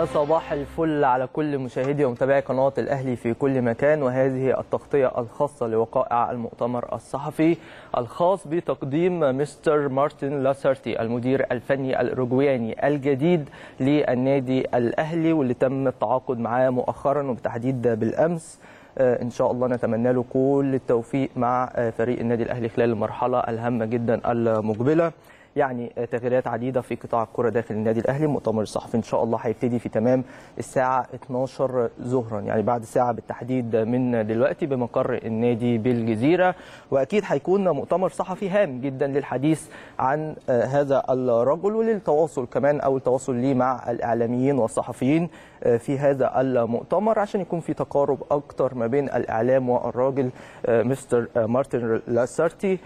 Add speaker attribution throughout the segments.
Speaker 1: صباح الفل على كل مشاهدي ومتابعي قناة الأهلي في كل مكان وهذه التغطية الخاصة لوقائع المؤتمر الصحفي الخاص بتقديم مستر مارتن لاسارتي المدير الفني الأوروغواني الجديد للنادي الأهلي واللي تم التعاقد معاه مؤخرا وبالتحديد بالأمس ان شاء الله نتمنى له كل التوفيق مع فريق النادي الاهلي خلال المرحله الهامه جدا المقبله يعني تغييرات عديده في قطاع الكره داخل النادي الاهلي المؤتمر الصحفي ان شاء الله هيبتدي في تمام الساعه 12 ظهرا يعني بعد ساعه بالتحديد من دلوقتي بمقر النادي بالجزيره واكيد هيكون مؤتمر صحفي هام جدا للحديث عن هذا الرجل وللتواصل كمان او التواصل ليه مع الاعلاميين والصحفيين في هذا المؤتمر عشان يكون في تقارب اكتر ما بين الاعلام والراجل مستر مارتن لاسارتي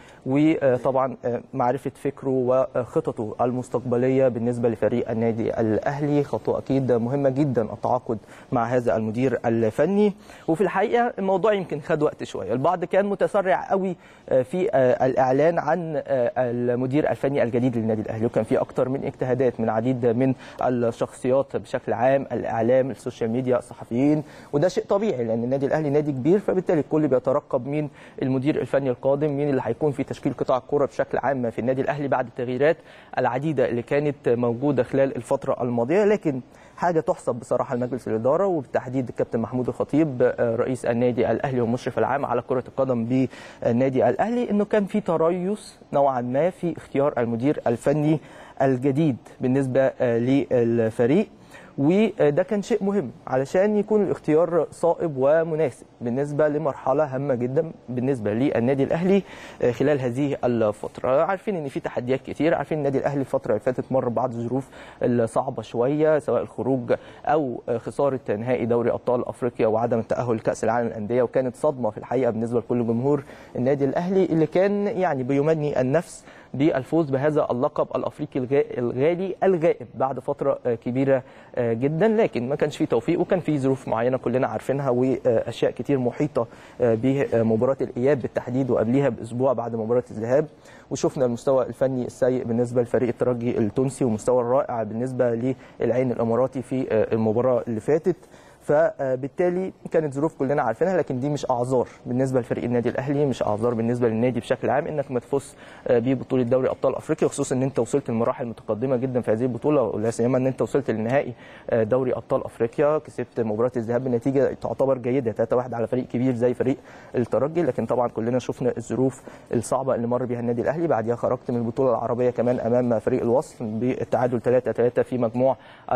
Speaker 1: وطبعا معرفه فكره وخططه المستقبليه بالنسبه لفريق النادي الاهلي خطوه اكيد مهمه جدا التعاقد مع هذا المدير الفني وفي الحقيقه الموضوع يمكن خد وقت شويه البعض كان متسرع قوي في الاعلان عن المدير الفني الجديد للنادي الاهلي وكان في اكتر من اجتهادات من عديد من الشخصيات بشكل عام الاعلام السوشيال ميديا الصحفيين وده شيء طبيعي لان النادي الاهلي نادي كبير فبالتالي الكل بيترقب مين المدير الفني القادم مين اللي هيكون في تشكيل قطاع الكره بشكل عام في النادي الاهلي بعد التغييرات العديده اللي كانت موجوده خلال الفتره الماضيه لكن حاجه تحسب بصراحه لمجلس الاداره وبالتحديد الكابتن محمود الخطيب رئيس النادي الاهلي والمشرف العام على كره القدم بالنادي الاهلي انه كان في تريث نوعا ما في اختيار المدير الفني الجديد بالنسبه للفريق وده كان شيء مهم علشان يكون الاختيار صائب ومناسب بالنسبه لمرحله هامه جدا بالنسبه للنادي الاهلي خلال هذه الفتره عارفين ان في تحديات كتير عارفين النادي الاهلي الفتره اللي فاتت مر بعض الظروف الصعبه شويه سواء الخروج او خساره نهائي دوري ابطال افريقيا وعدم التاهل لكاس العالم للانديه وكانت صدمه في الحقيقه بالنسبه لكل جمهور النادي الاهلي اللي كان يعني بيمني النفس بالفوز بهذا اللقب الافريقي الغالي الغائب بعد فتره كبيره جدا لكن ما كانش فيه توفيق وكان فيه ظروف معينه كلنا عارفينها واشياء كتير محيطه بمباراه الاياب بالتحديد وقبلها باسبوع بعد مباراه الذهاب وشفنا المستوى الفني السيء بالنسبه لفريق الترجي التونسي والمستوى الرائع بالنسبه للعين الاماراتي في المباراه اللي فاتت فبالتالي كانت ظروف كلنا عارفينها لكن دي مش اعذار بالنسبه لفريق النادي الاهلي مش اعذار بالنسبه للنادي بشكل عام انك ما تفوز ببطوله دوري ابطال افريقيا خصوصا ان انت وصلت لمراحل متقدمه جدا في هذه البطوله ولا سيما ان انت وصلت للنهائي دوري ابطال افريقيا كسبت مباراه الذهاب بنتيجه تعتبر جيده 3-1 على فريق كبير زي فريق الترجي لكن طبعا كلنا شفنا الظروف الصعبه اللي مر بها النادي الاهلي بعدها خرجت من البطوله العربيه كمان امام فريق الوصل بالتعادل 3-3 في مجموع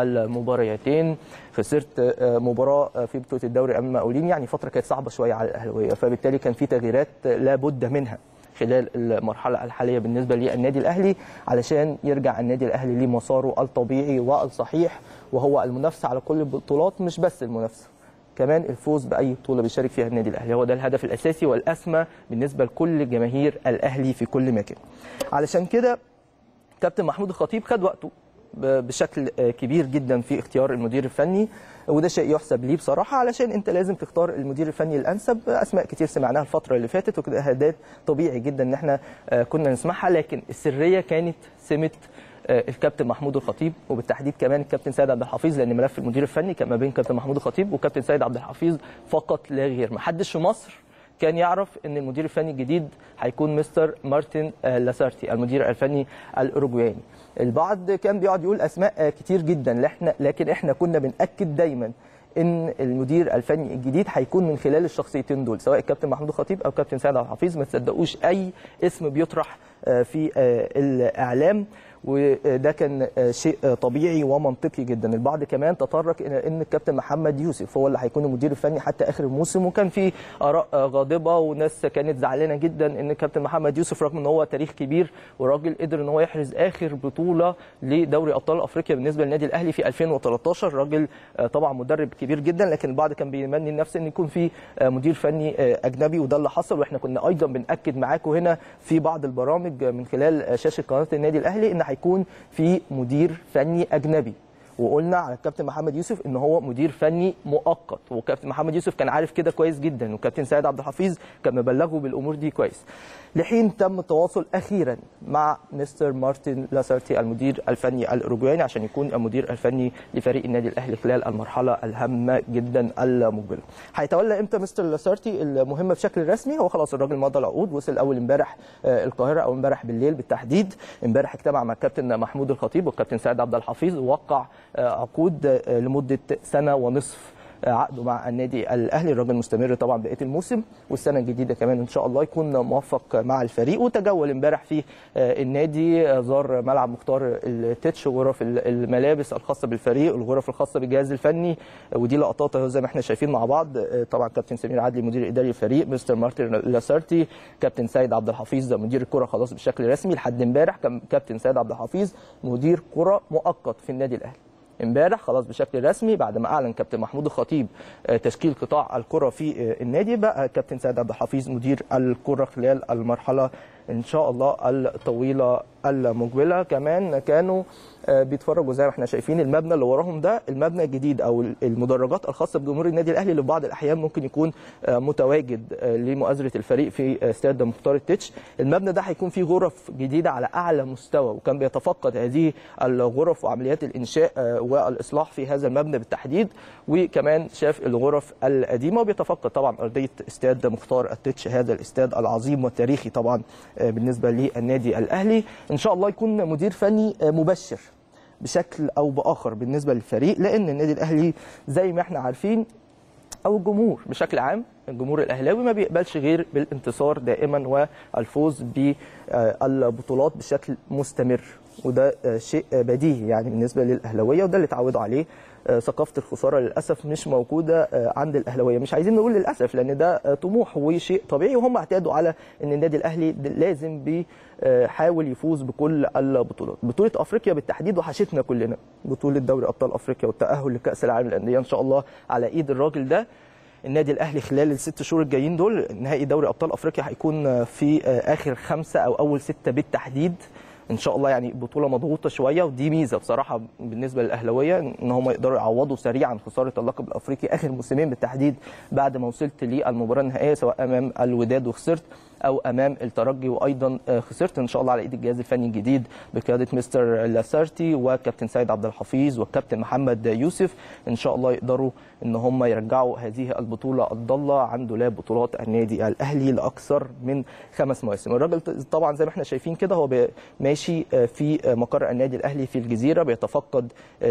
Speaker 1: المباريتين خسرت مباراه في بطوله الدوري امام مقاولين يعني فتره كانت صعبه شويه على الاهلاويه فبالتالي كان في تغييرات لابد منها خلال المرحله الحاليه بالنسبه للنادي الاهلي علشان يرجع النادي الاهلي لمساره الطبيعي والصحيح وهو المنافسه على كل البطولات مش بس المنافسه كمان الفوز باي بطوله بيشارك فيها النادي الاهلي هو ده الهدف الاساسي والاسمى بالنسبه لكل جماهير الاهلي في كل مكان علشان كده كابتن محمود الخطيب خد وقته بشكل كبير جدا في اختيار المدير الفني وده شيء يحسب ليه بصراحه علشان انت لازم تختار المدير الفني الانسب اسماء كتير سمعناها الفتره اللي فاتت وكده هدات طبيعي جدا ان احنا كنا نسمعها لكن السريه كانت سمه الكابتن محمود الخطيب وبالتحديد كمان الكابتن سيد عبد الحفيظ لان ملف المدير الفني كان ما بين كابتن محمود الخطيب وكابتن سيد عبد الحفيظ فقط لا غير ما حدش في مصر كان يعرف ان المدير الفني الجديد هيكون مستر مارتن لاسارتي المدير الفني الاوروجواني البعض كان بيقعد يقول اسماء كتير جدا لكن احنا كنا بناكد دايما ان المدير الفني الجديد هيكون من خلال الشخصيتين دول سواء الكابتن محمود الخطيب او كابتن سيد عبد الحفيظ ما تصدقوش اي اسم بيطرح في الاعلام وده كان شيء طبيعي ومنطقي جدا البعض كمان تطرق الى ان الكابتن محمد يوسف هو اللي هيكون المدير الفني حتى اخر الموسم وكان في اراء غاضبه وناس كانت زعلانه جدا ان الكابتن محمد يوسف رغم ان هو تاريخ كبير وراجل قدر ان هو يحرز اخر بطوله لدوري ابطال افريقيا بالنسبه للنادي الاهلي في 2013 راجل طبعا مدرب كبير جدا لكن البعض كان بيمني النفس ان يكون في مدير فني اجنبي وده اللي حصل واحنا كنا ايضا بناكد معاكم هنا في بعض البرامج من خلال شاشه قناه النادي الاهلي ان هيكون في مدير فني اجنبي وقلنا على الكابتن محمد يوسف ان هو مدير فني مؤقت وكابتن محمد يوسف كان عارف كده كويس جدا وكابتن سيد عبد الحفيظ كان مبلغه بالامور دي كويس لحين تم التواصل اخيرا مع مستر مارتن لاسارتي المدير الفني الاوروجواني عشان يكون المدير الفني لفريق النادي الاهلي خلال المرحله الهامه جدا المقبله. هيتولى امتى مستر لاسارتي المهمه بشكل رسمي؟ هو خلاص الراجل مضى العقود وصل اول امبارح القاهره او امبارح بالليل بالتحديد، امبارح اجتمع مع الكابتن محمود الخطيب والكابتن سعد عبد الحفيظ ووقع عقود لمده سنه ونصف عقده مع النادي الاهلي الراجل مستمر طبعا بقيه الموسم والسنه الجديده كمان ان شاء الله يكون موفق مع الفريق وتجول امبارح في النادي زار ملعب مختار التتش وغرف الملابس الخاصه بالفريق والغرف الخاصه بالجهاز الفني ودي لقطات اهو زي ما احنا شايفين مع بعض طبعا كابتن سمير عدلي مدير اداري الفريق مستر مارتن لاسارتي كابتن سيد عبد الحفيظ مدير الكره خلاص بشكل رسمي لحد امبارح كان كابتن سيد عبد الحفيظ مدير كره مؤقت في النادي الاهلي امبارح خلاص بشكل رسمي بعد ما اعلن كابتن محمود الخطيب تشكيل قطاع الكره في النادي بقى كابتن سيد عبد الحفيظ مدير الكره خلال المرحله ان شاء الله الطويله المقبله كمان كانوا بيتفرجوا زي ما احنا شايفين المبنى اللي وراهم ده المبنى الجديد او المدرجات الخاصه بجمهور النادي الاهلي اللي في بعض الاحيان ممكن يكون متواجد لمؤازره الفريق في استاد مختار التتش المبنى ده هيكون فيه غرف جديده على اعلى مستوى وكان بيتفقد هذه الغرف وعمليات الانشاء والاصلاح في هذا المبنى بالتحديد وكمان شاف الغرف القديمه وبيتفقد طبعا ارضيه استاد مختار التتش هذا الاستاد العظيم والتاريخي طبعا بالنسبه للنادي الاهلي ان شاء الله يكون مدير فني مبشر بشكل او باخر بالنسبه للفريق لان النادي الاهلي زي ما احنا عارفين او الجمهور بشكل عام الجمهور الاهلاوي ما بيقبلش غير بالانتصار دائما والفوز بالبطولات بشكل مستمر وده شيء بديهي يعني بالنسبه للاهلاويه وده اللي اتعودوا عليه ثقافه الخساره للاسف مش موجوده عند الاهلاويه مش عايزين نقول للاسف لان ده طموح وشيء طبيعي وهم اعتادوا على ان النادي الاهلي لازم بيحاول يفوز بكل البطولات بطوله افريقيا بالتحديد وحشتنا كلنا بطوله دوري ابطال افريقيا والتاهل لكاس العالم للانديه ان شاء الله على ايد الراجل ده النادي الاهلي خلال الست شهور الجايين دول نهائي دوري ابطال افريقيا هيكون في اخر خمسه او اول سته بالتحديد ان شاء الله يعني بطوله مضغوطه شويه ودي ميزه بصراحه بالنسبه للاهلاويه ان هم يقدروا يعوضوا سريعا خساره اللقب الافريقي اخر موسمين بالتحديد بعد ما وصلت للمباراه النهائيه سواء امام الوداد وخسرت او امام الترجي وايضا خسرت ان شاء الله على ايد الجهاز الفني الجديد بقياده مستر لاسارتي وكابتن سيد عبد الحفيظ والكابتن محمد يوسف ان شاء الله يقدروا ان هم يرجعوا هذه البطوله الضاله عن دولاب بطولات النادي الاهلي لاكثر من خمس مواسم الراجل طبعا زي ما احنا شايفين كده هو ماشي في مقر النادي الاهلي في الجزيره بيتفقد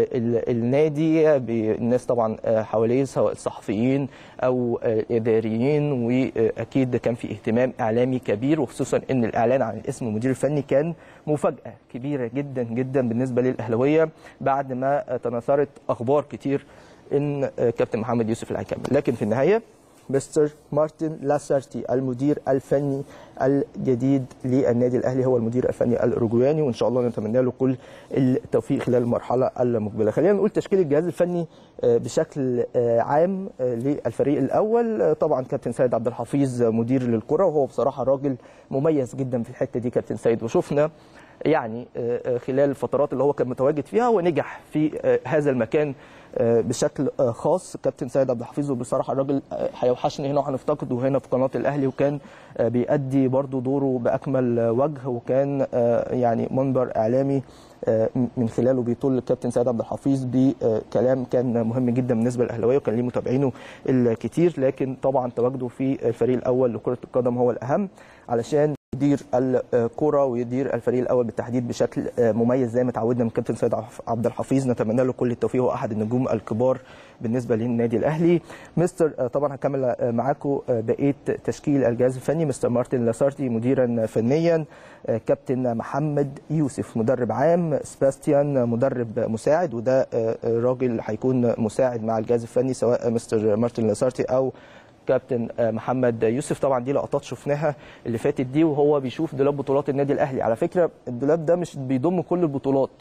Speaker 1: النادي بالناس طبعا حواليه سواء الصحفيين او الاداريين واكيد كان في اهتمام اعلامي كبير وخصوصا ان الاعلان عن الاسم المدير الفني كان مفاجاه كبيره جدا جدا بالنسبه للاهلاويه بعد ما تناثرت اخبار كتير ان كابتن محمد يوسف اللي هيكمل لكن في النهايه مستر مارتن لاسارتي المدير الفني الجديد للنادي الاهلي هو المدير الفني الاوروجواني وان شاء الله نتمنى له كل التوفيق خلال المرحله المقبله خلينا نقول تشكيل الجهاز الفني بشكل عام للفريق الاول طبعا كابتن سيد عبد الحفيظ مدير للكره وهو بصراحه راجل مميز جدا في الحته دي كابتن سيد وشفنا يعني خلال الفترات اللي هو كان متواجد فيها ونجح في هذا المكان بشكل خاص كابتن سيد عبد الحفيظ وبصراحه الراجل هيوحشني هنا وهنفتقده هنا في قناه الاهلي وكان بيأدي برضو دوره باكمل وجه وكان يعني منبر اعلامي من خلاله بيطل الكابتن سيد عبد الحفيظ بكلام كان مهم جدا بالنسبه للاهلاويه وكان ليه متابعينه الكتير لكن طبعا تواجده في الفريق الاول لكره القدم هو الاهم علشان يدير الكره ويدير الفريق الاول بالتحديد بشكل مميز زي ما تعودنا من كابتن سيد عبد الحفيظ نتمنى له كل التوفيق هو احد النجوم الكبار بالنسبه للنادي الاهلي مستر طبعا هكمل معاكم بقيه تشكيل الجهاز الفني مستر مارتن لاسارتي مديرا فنيا كابتن محمد يوسف مدرب عام سباستيان مدرب مساعد وده راجل هيكون مساعد مع الجهاز الفني سواء مستر مارتن لاسارتي او كابتن محمد يوسف طبعا دي لقطات شفناها اللي فاتت دي وهو بيشوف دولاب بطولات النادي الاهلي على فكره الدولاب ده مش بيضم كل البطولات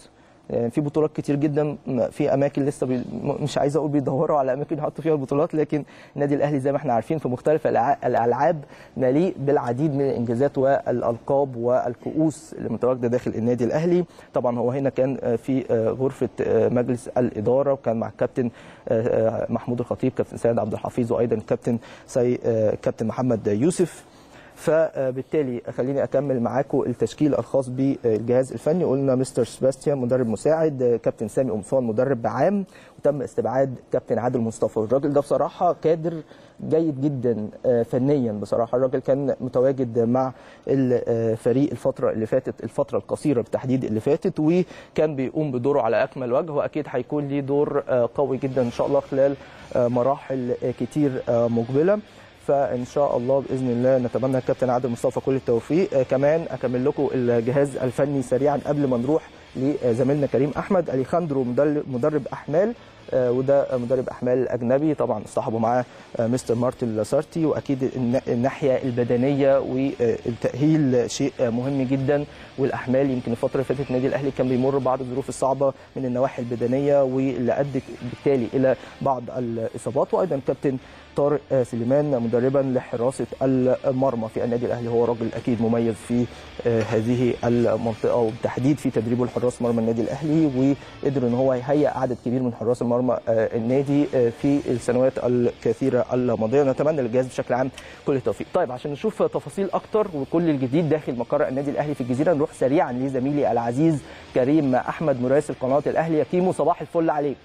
Speaker 1: يعني في بطولات كتير جدا في اماكن لسه بي مش عايز اقول بيدوروا على اماكن يحطوا فيها البطولات لكن النادي الاهلي زي ما احنا عارفين في مختلف الالعاب مليء بالعديد من الانجازات والالقاب والكؤوس اللي متواجده داخل النادي الاهلي طبعا هو هنا كان في غرفه مجلس الاداره وكان مع الكابتن محمود الخطيب كابتن سيد عبد الحفيظ وايضا كابتن سي كابتن محمد يوسف فبالتالي خليني اكمل معاكم التشكيل الخاص بالجهاز الفني قلنا مستر سباستيان مدرب مساعد كابتن سامي قمصان مدرب عام وتم استبعاد كابتن عادل مصطفى الراجل ده بصراحه كادر جيد جدا فنيا بصراحه الراجل كان متواجد مع الفريق الفتره اللي فاتت الفتره القصيره بالتحديد اللي فاتت وكان بيقوم بدوره على اكمل وجه واكيد هيكون ليه دور قوي جدا ان شاء الله خلال مراحل كتير مقبله فان شاء الله باذن الله نتمنى الكابتن عادل مصطفى كل التوفيق كمان اكمل لكم الجهاز الفني سريعا قبل ما نروح لزميلنا كريم احمد اليخاندرو مدرب احمال وده مدرب احمال اجنبي طبعا اصطحبوا معاه مستر مارتن لاسارتي واكيد الناحيه البدنيه والتاهيل شيء مهم جدا والاحمال يمكن الفتره اللي فاتت النادي الاهلي كان بيمر بعض الظروف الصعبه من النواحي البدنيه واللي ادت بالتالي الى بعض الاصابات وايضا كابتن طارق سليمان مدربا لحراسه المرمى في النادي الاهلي هو راجل اكيد مميز في هذه المنطقه وبالتحديد في تدريبه لحراس مرمى النادي الاهلي وقدر ان هو يهيئ عدد كبير من حراس المرمى النادي في السنوات الكثيره الماضيه نتمنى للجهاز بشكل عام كل التوفيق طيب عشان نشوف تفاصيل اكتر وكل الجديد داخل مقر النادي الاهلي في الجزيره نروح سريعا لزميلي العزيز كريم احمد مراسل قناه الاهلي يا كيمو صباح الفل عليك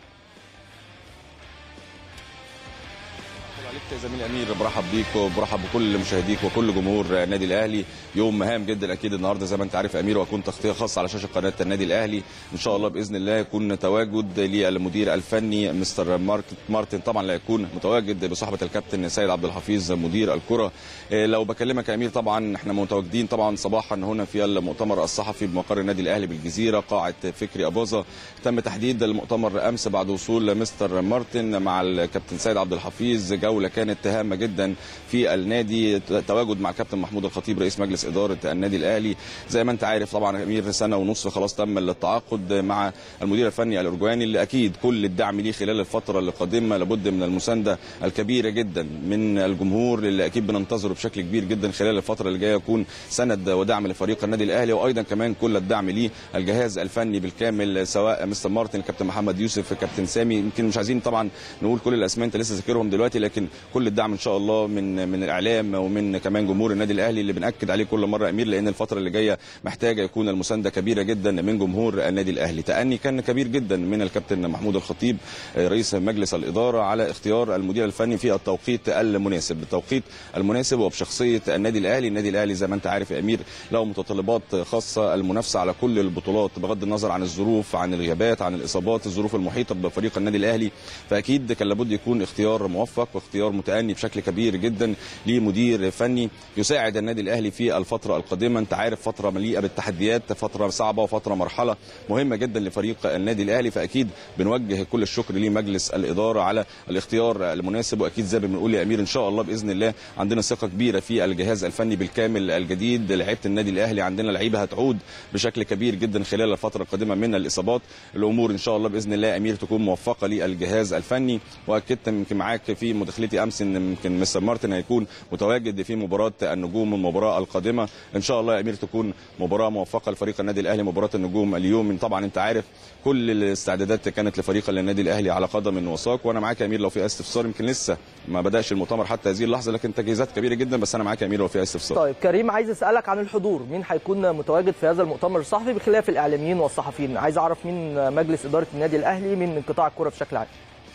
Speaker 2: عليك زميل امير برحب بيك وبرحب بكل مشاهديك وكل جمهور النادي الاهلي يوم مهام جدا اكيد النهارده زي ما انت عارف امير واكون تغطيه خاصه على شاشه قناه النادي الاهلي ان شاء الله باذن الله يكون تواجد للمدير الفني مستر مارتن طبعا لا يكون متواجد بصحبه الكابتن سيد عبد الحفيظ مدير الكره لو بكلمك يا امير طبعا احنا متواجدين طبعا صباحا هنا في المؤتمر الصحفي بمقر النادي الاهلي بالجزيره قاعه فكري اباظه تم تحديد المؤتمر امس بعد وصول مستر مارتن مع الكابتن سيد عبد الحفيظ جوله كانت هامه جدا في النادي تواجد مع كابتن محمود الخطيب رئيس مجلس اداره النادي الاهلي زي ما انت عارف طبعا امير سنه ونص خلاص تم التعاقد مع المدير الفني الاورجواني اللي اكيد كل الدعم ليه خلال الفتره القادمه لابد من المسانده الكبيره جدا من الجمهور اللي اكيد بننتظره بشكل كبير جدا خلال الفتره اللي جايه يكون سند ودعم لفريق النادي الاهلي وايضا كمان كل الدعم ليه الجهاز الفني بالكامل سواء مستر مارتن الكابتن محمد يوسف الكابتن سامي يمكن مش عايزين طبعا نقول كل الاسماء انت لسه ذاكرهم دلوقتي لكن كل الدعم ان شاء الله من من الاعلام ومن كمان جمهور النادي الاهلي اللي بناكد عليه كل مره امير لان الفتره اللي جايه محتاجه يكون المسانده كبيره جدا من جمهور النادي الاهلي تاني كان كبير جدا من الكابتن محمود الخطيب رئيس مجلس الاداره على اختيار المدير الفني في التوقيت المناسب التوقيت المناسب وبشخصيه النادي الاهلي النادي الاهلي زي ما انت عارف يا امير له متطلبات خاصه المنافسه على كل البطولات بغض النظر عن الظروف عن الغيابات عن الاصابات الظروف المحيطه بفريق النادي الاهلي فاكيد كان لابد يكون اختيار موفق واختيار متاني بشكل كبير جدا لمدير فني يساعد النادي الاهلي في الفتره القادمه انت عارف فتره مليئه بالتحديات فتره صعبه وفتره مرحله مهمه جدا لفريق النادي الاهلي فاكيد بنوجه كل الشكر لمجلس الاداره على الاختيار المناسب واكيد زي ما بنقول يا امير ان شاء الله باذن الله عندنا ثقه كبيره في الجهاز الفني بالكامل الجديد لعيبه النادي الاهلي عندنا لعيبه هتعود بشكل كبير جدا خلال الفتره القادمه من الاصابات الامور ان شاء الله باذن الله امير تكون موفقه للجهاز الفني واكدت يمكن معاك في مداخلتي امس ان يمكن مستر مارتن هيكون متواجد في مباراه النجوم المباراه القادمه ان شاء الله يا امير تكون مباراه موفقه لفريق النادي الاهلي مباراه النجوم اليوم طبعا انت عارف كل الاستعدادات كانت لفريق النادي الاهلي على قدم وساق وانا معاك يا امير لو في استفسار يمكن لسه ما بداش المؤتمر حتى هذه اللحظه لكن تجهيزات كبيره جدا بس انا معاك يا امير لو في استفسار
Speaker 1: طيب كريم عايز اسالك عن الحضور مين هيكون متواجد في هذا المؤتمر الصحفي بخلاف الاعلاميين والصحفيين عايز اعرف مين مجلس اداره النادي الاهلي من قطاع الكره بشكل عام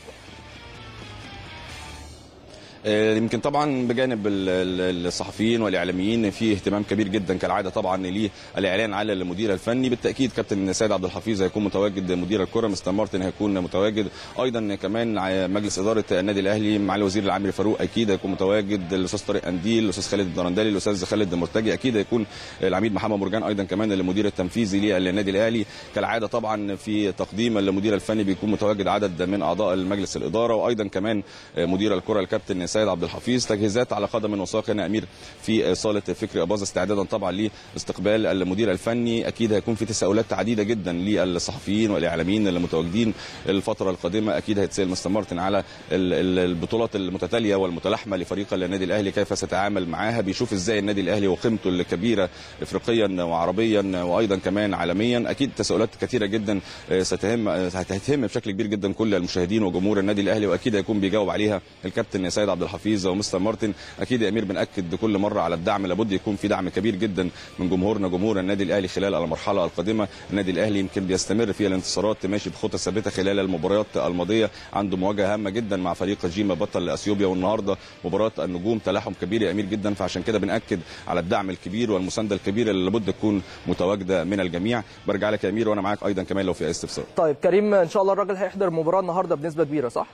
Speaker 2: يمكن طبعا بجانب الصحفيين والاعلاميين في اهتمام كبير جدا كالعاده طبعا للاعلان على المدير الفني بالتاكيد كابتن سيد عبد الحفيظ هيكون متواجد مدير الكره مستر مارتن هيكون متواجد ايضا كمان مجلس اداره النادي الاهلي مع الوزير العامري فاروق اكيد هيكون متواجد الاستاذ طارق انديل الاستاذ خالد الدرندلي الاستاذ خالد مرتجي اكيد هيكون العميد محمد مرجان ايضا كمان المدير التنفيذي للنادي الاهلي كالعاده طبعا في تقديم المدير الفني بيكون متواجد عدد من اعضاء المجلس الاداره وايضا كمان مدير الكره الكابتن سيد عبد الحفيظ تجهيزات على قدم وساق هنا امير في صاله فكري اباظه استعدادا طبعا لاستقبال المدير الفني اكيد هيكون في تساؤلات عديده جدا للصحفيين والاعلاميين اللي متواجدين الفتره القادمه اكيد هيتسال مستر مارتن على البطولات المتتاليه والمتلاحمه لفريق النادي الاهلي كيف سيتعامل معاها بيشوف ازاي النادي الاهلي وقيمته الكبيره افريقيا وعربيا وايضا كمان عالميا اكيد تساؤلات كثيره جدا ستهم هتهم بشكل كبير جدا كل المشاهدين وجمهور النادي الاهلي واكيد هيكون بيجاوب عليها الكابتن سيد عبد الحفيظ ومستر مارتن اكيد يا امير بناكد كل مره على الدعم لابد يكون في دعم كبير جدا من جمهورنا جمهور النادي الاهلي خلال المرحله القادمه النادي الاهلي يمكن بيستمر في الانتصارات ماشي بخطى ثابته خلال المباريات الماضيه عنده مواجهه هامه جدا مع فريق جيما بطل اثيوبيا والنهارده مباراه النجوم تلاحم كبير يا امير جدا فعشان كده بناكد على الدعم الكبير والمسانده الكبيره اللي لابد تكون متواجده من الجميع برجع لك يا امير وانا معاك ايضا كمان لو في اي استفسار
Speaker 1: طيب كريم ان شاء الله الراجل هيحضر المباراه النهارده بنسبه كبيره صح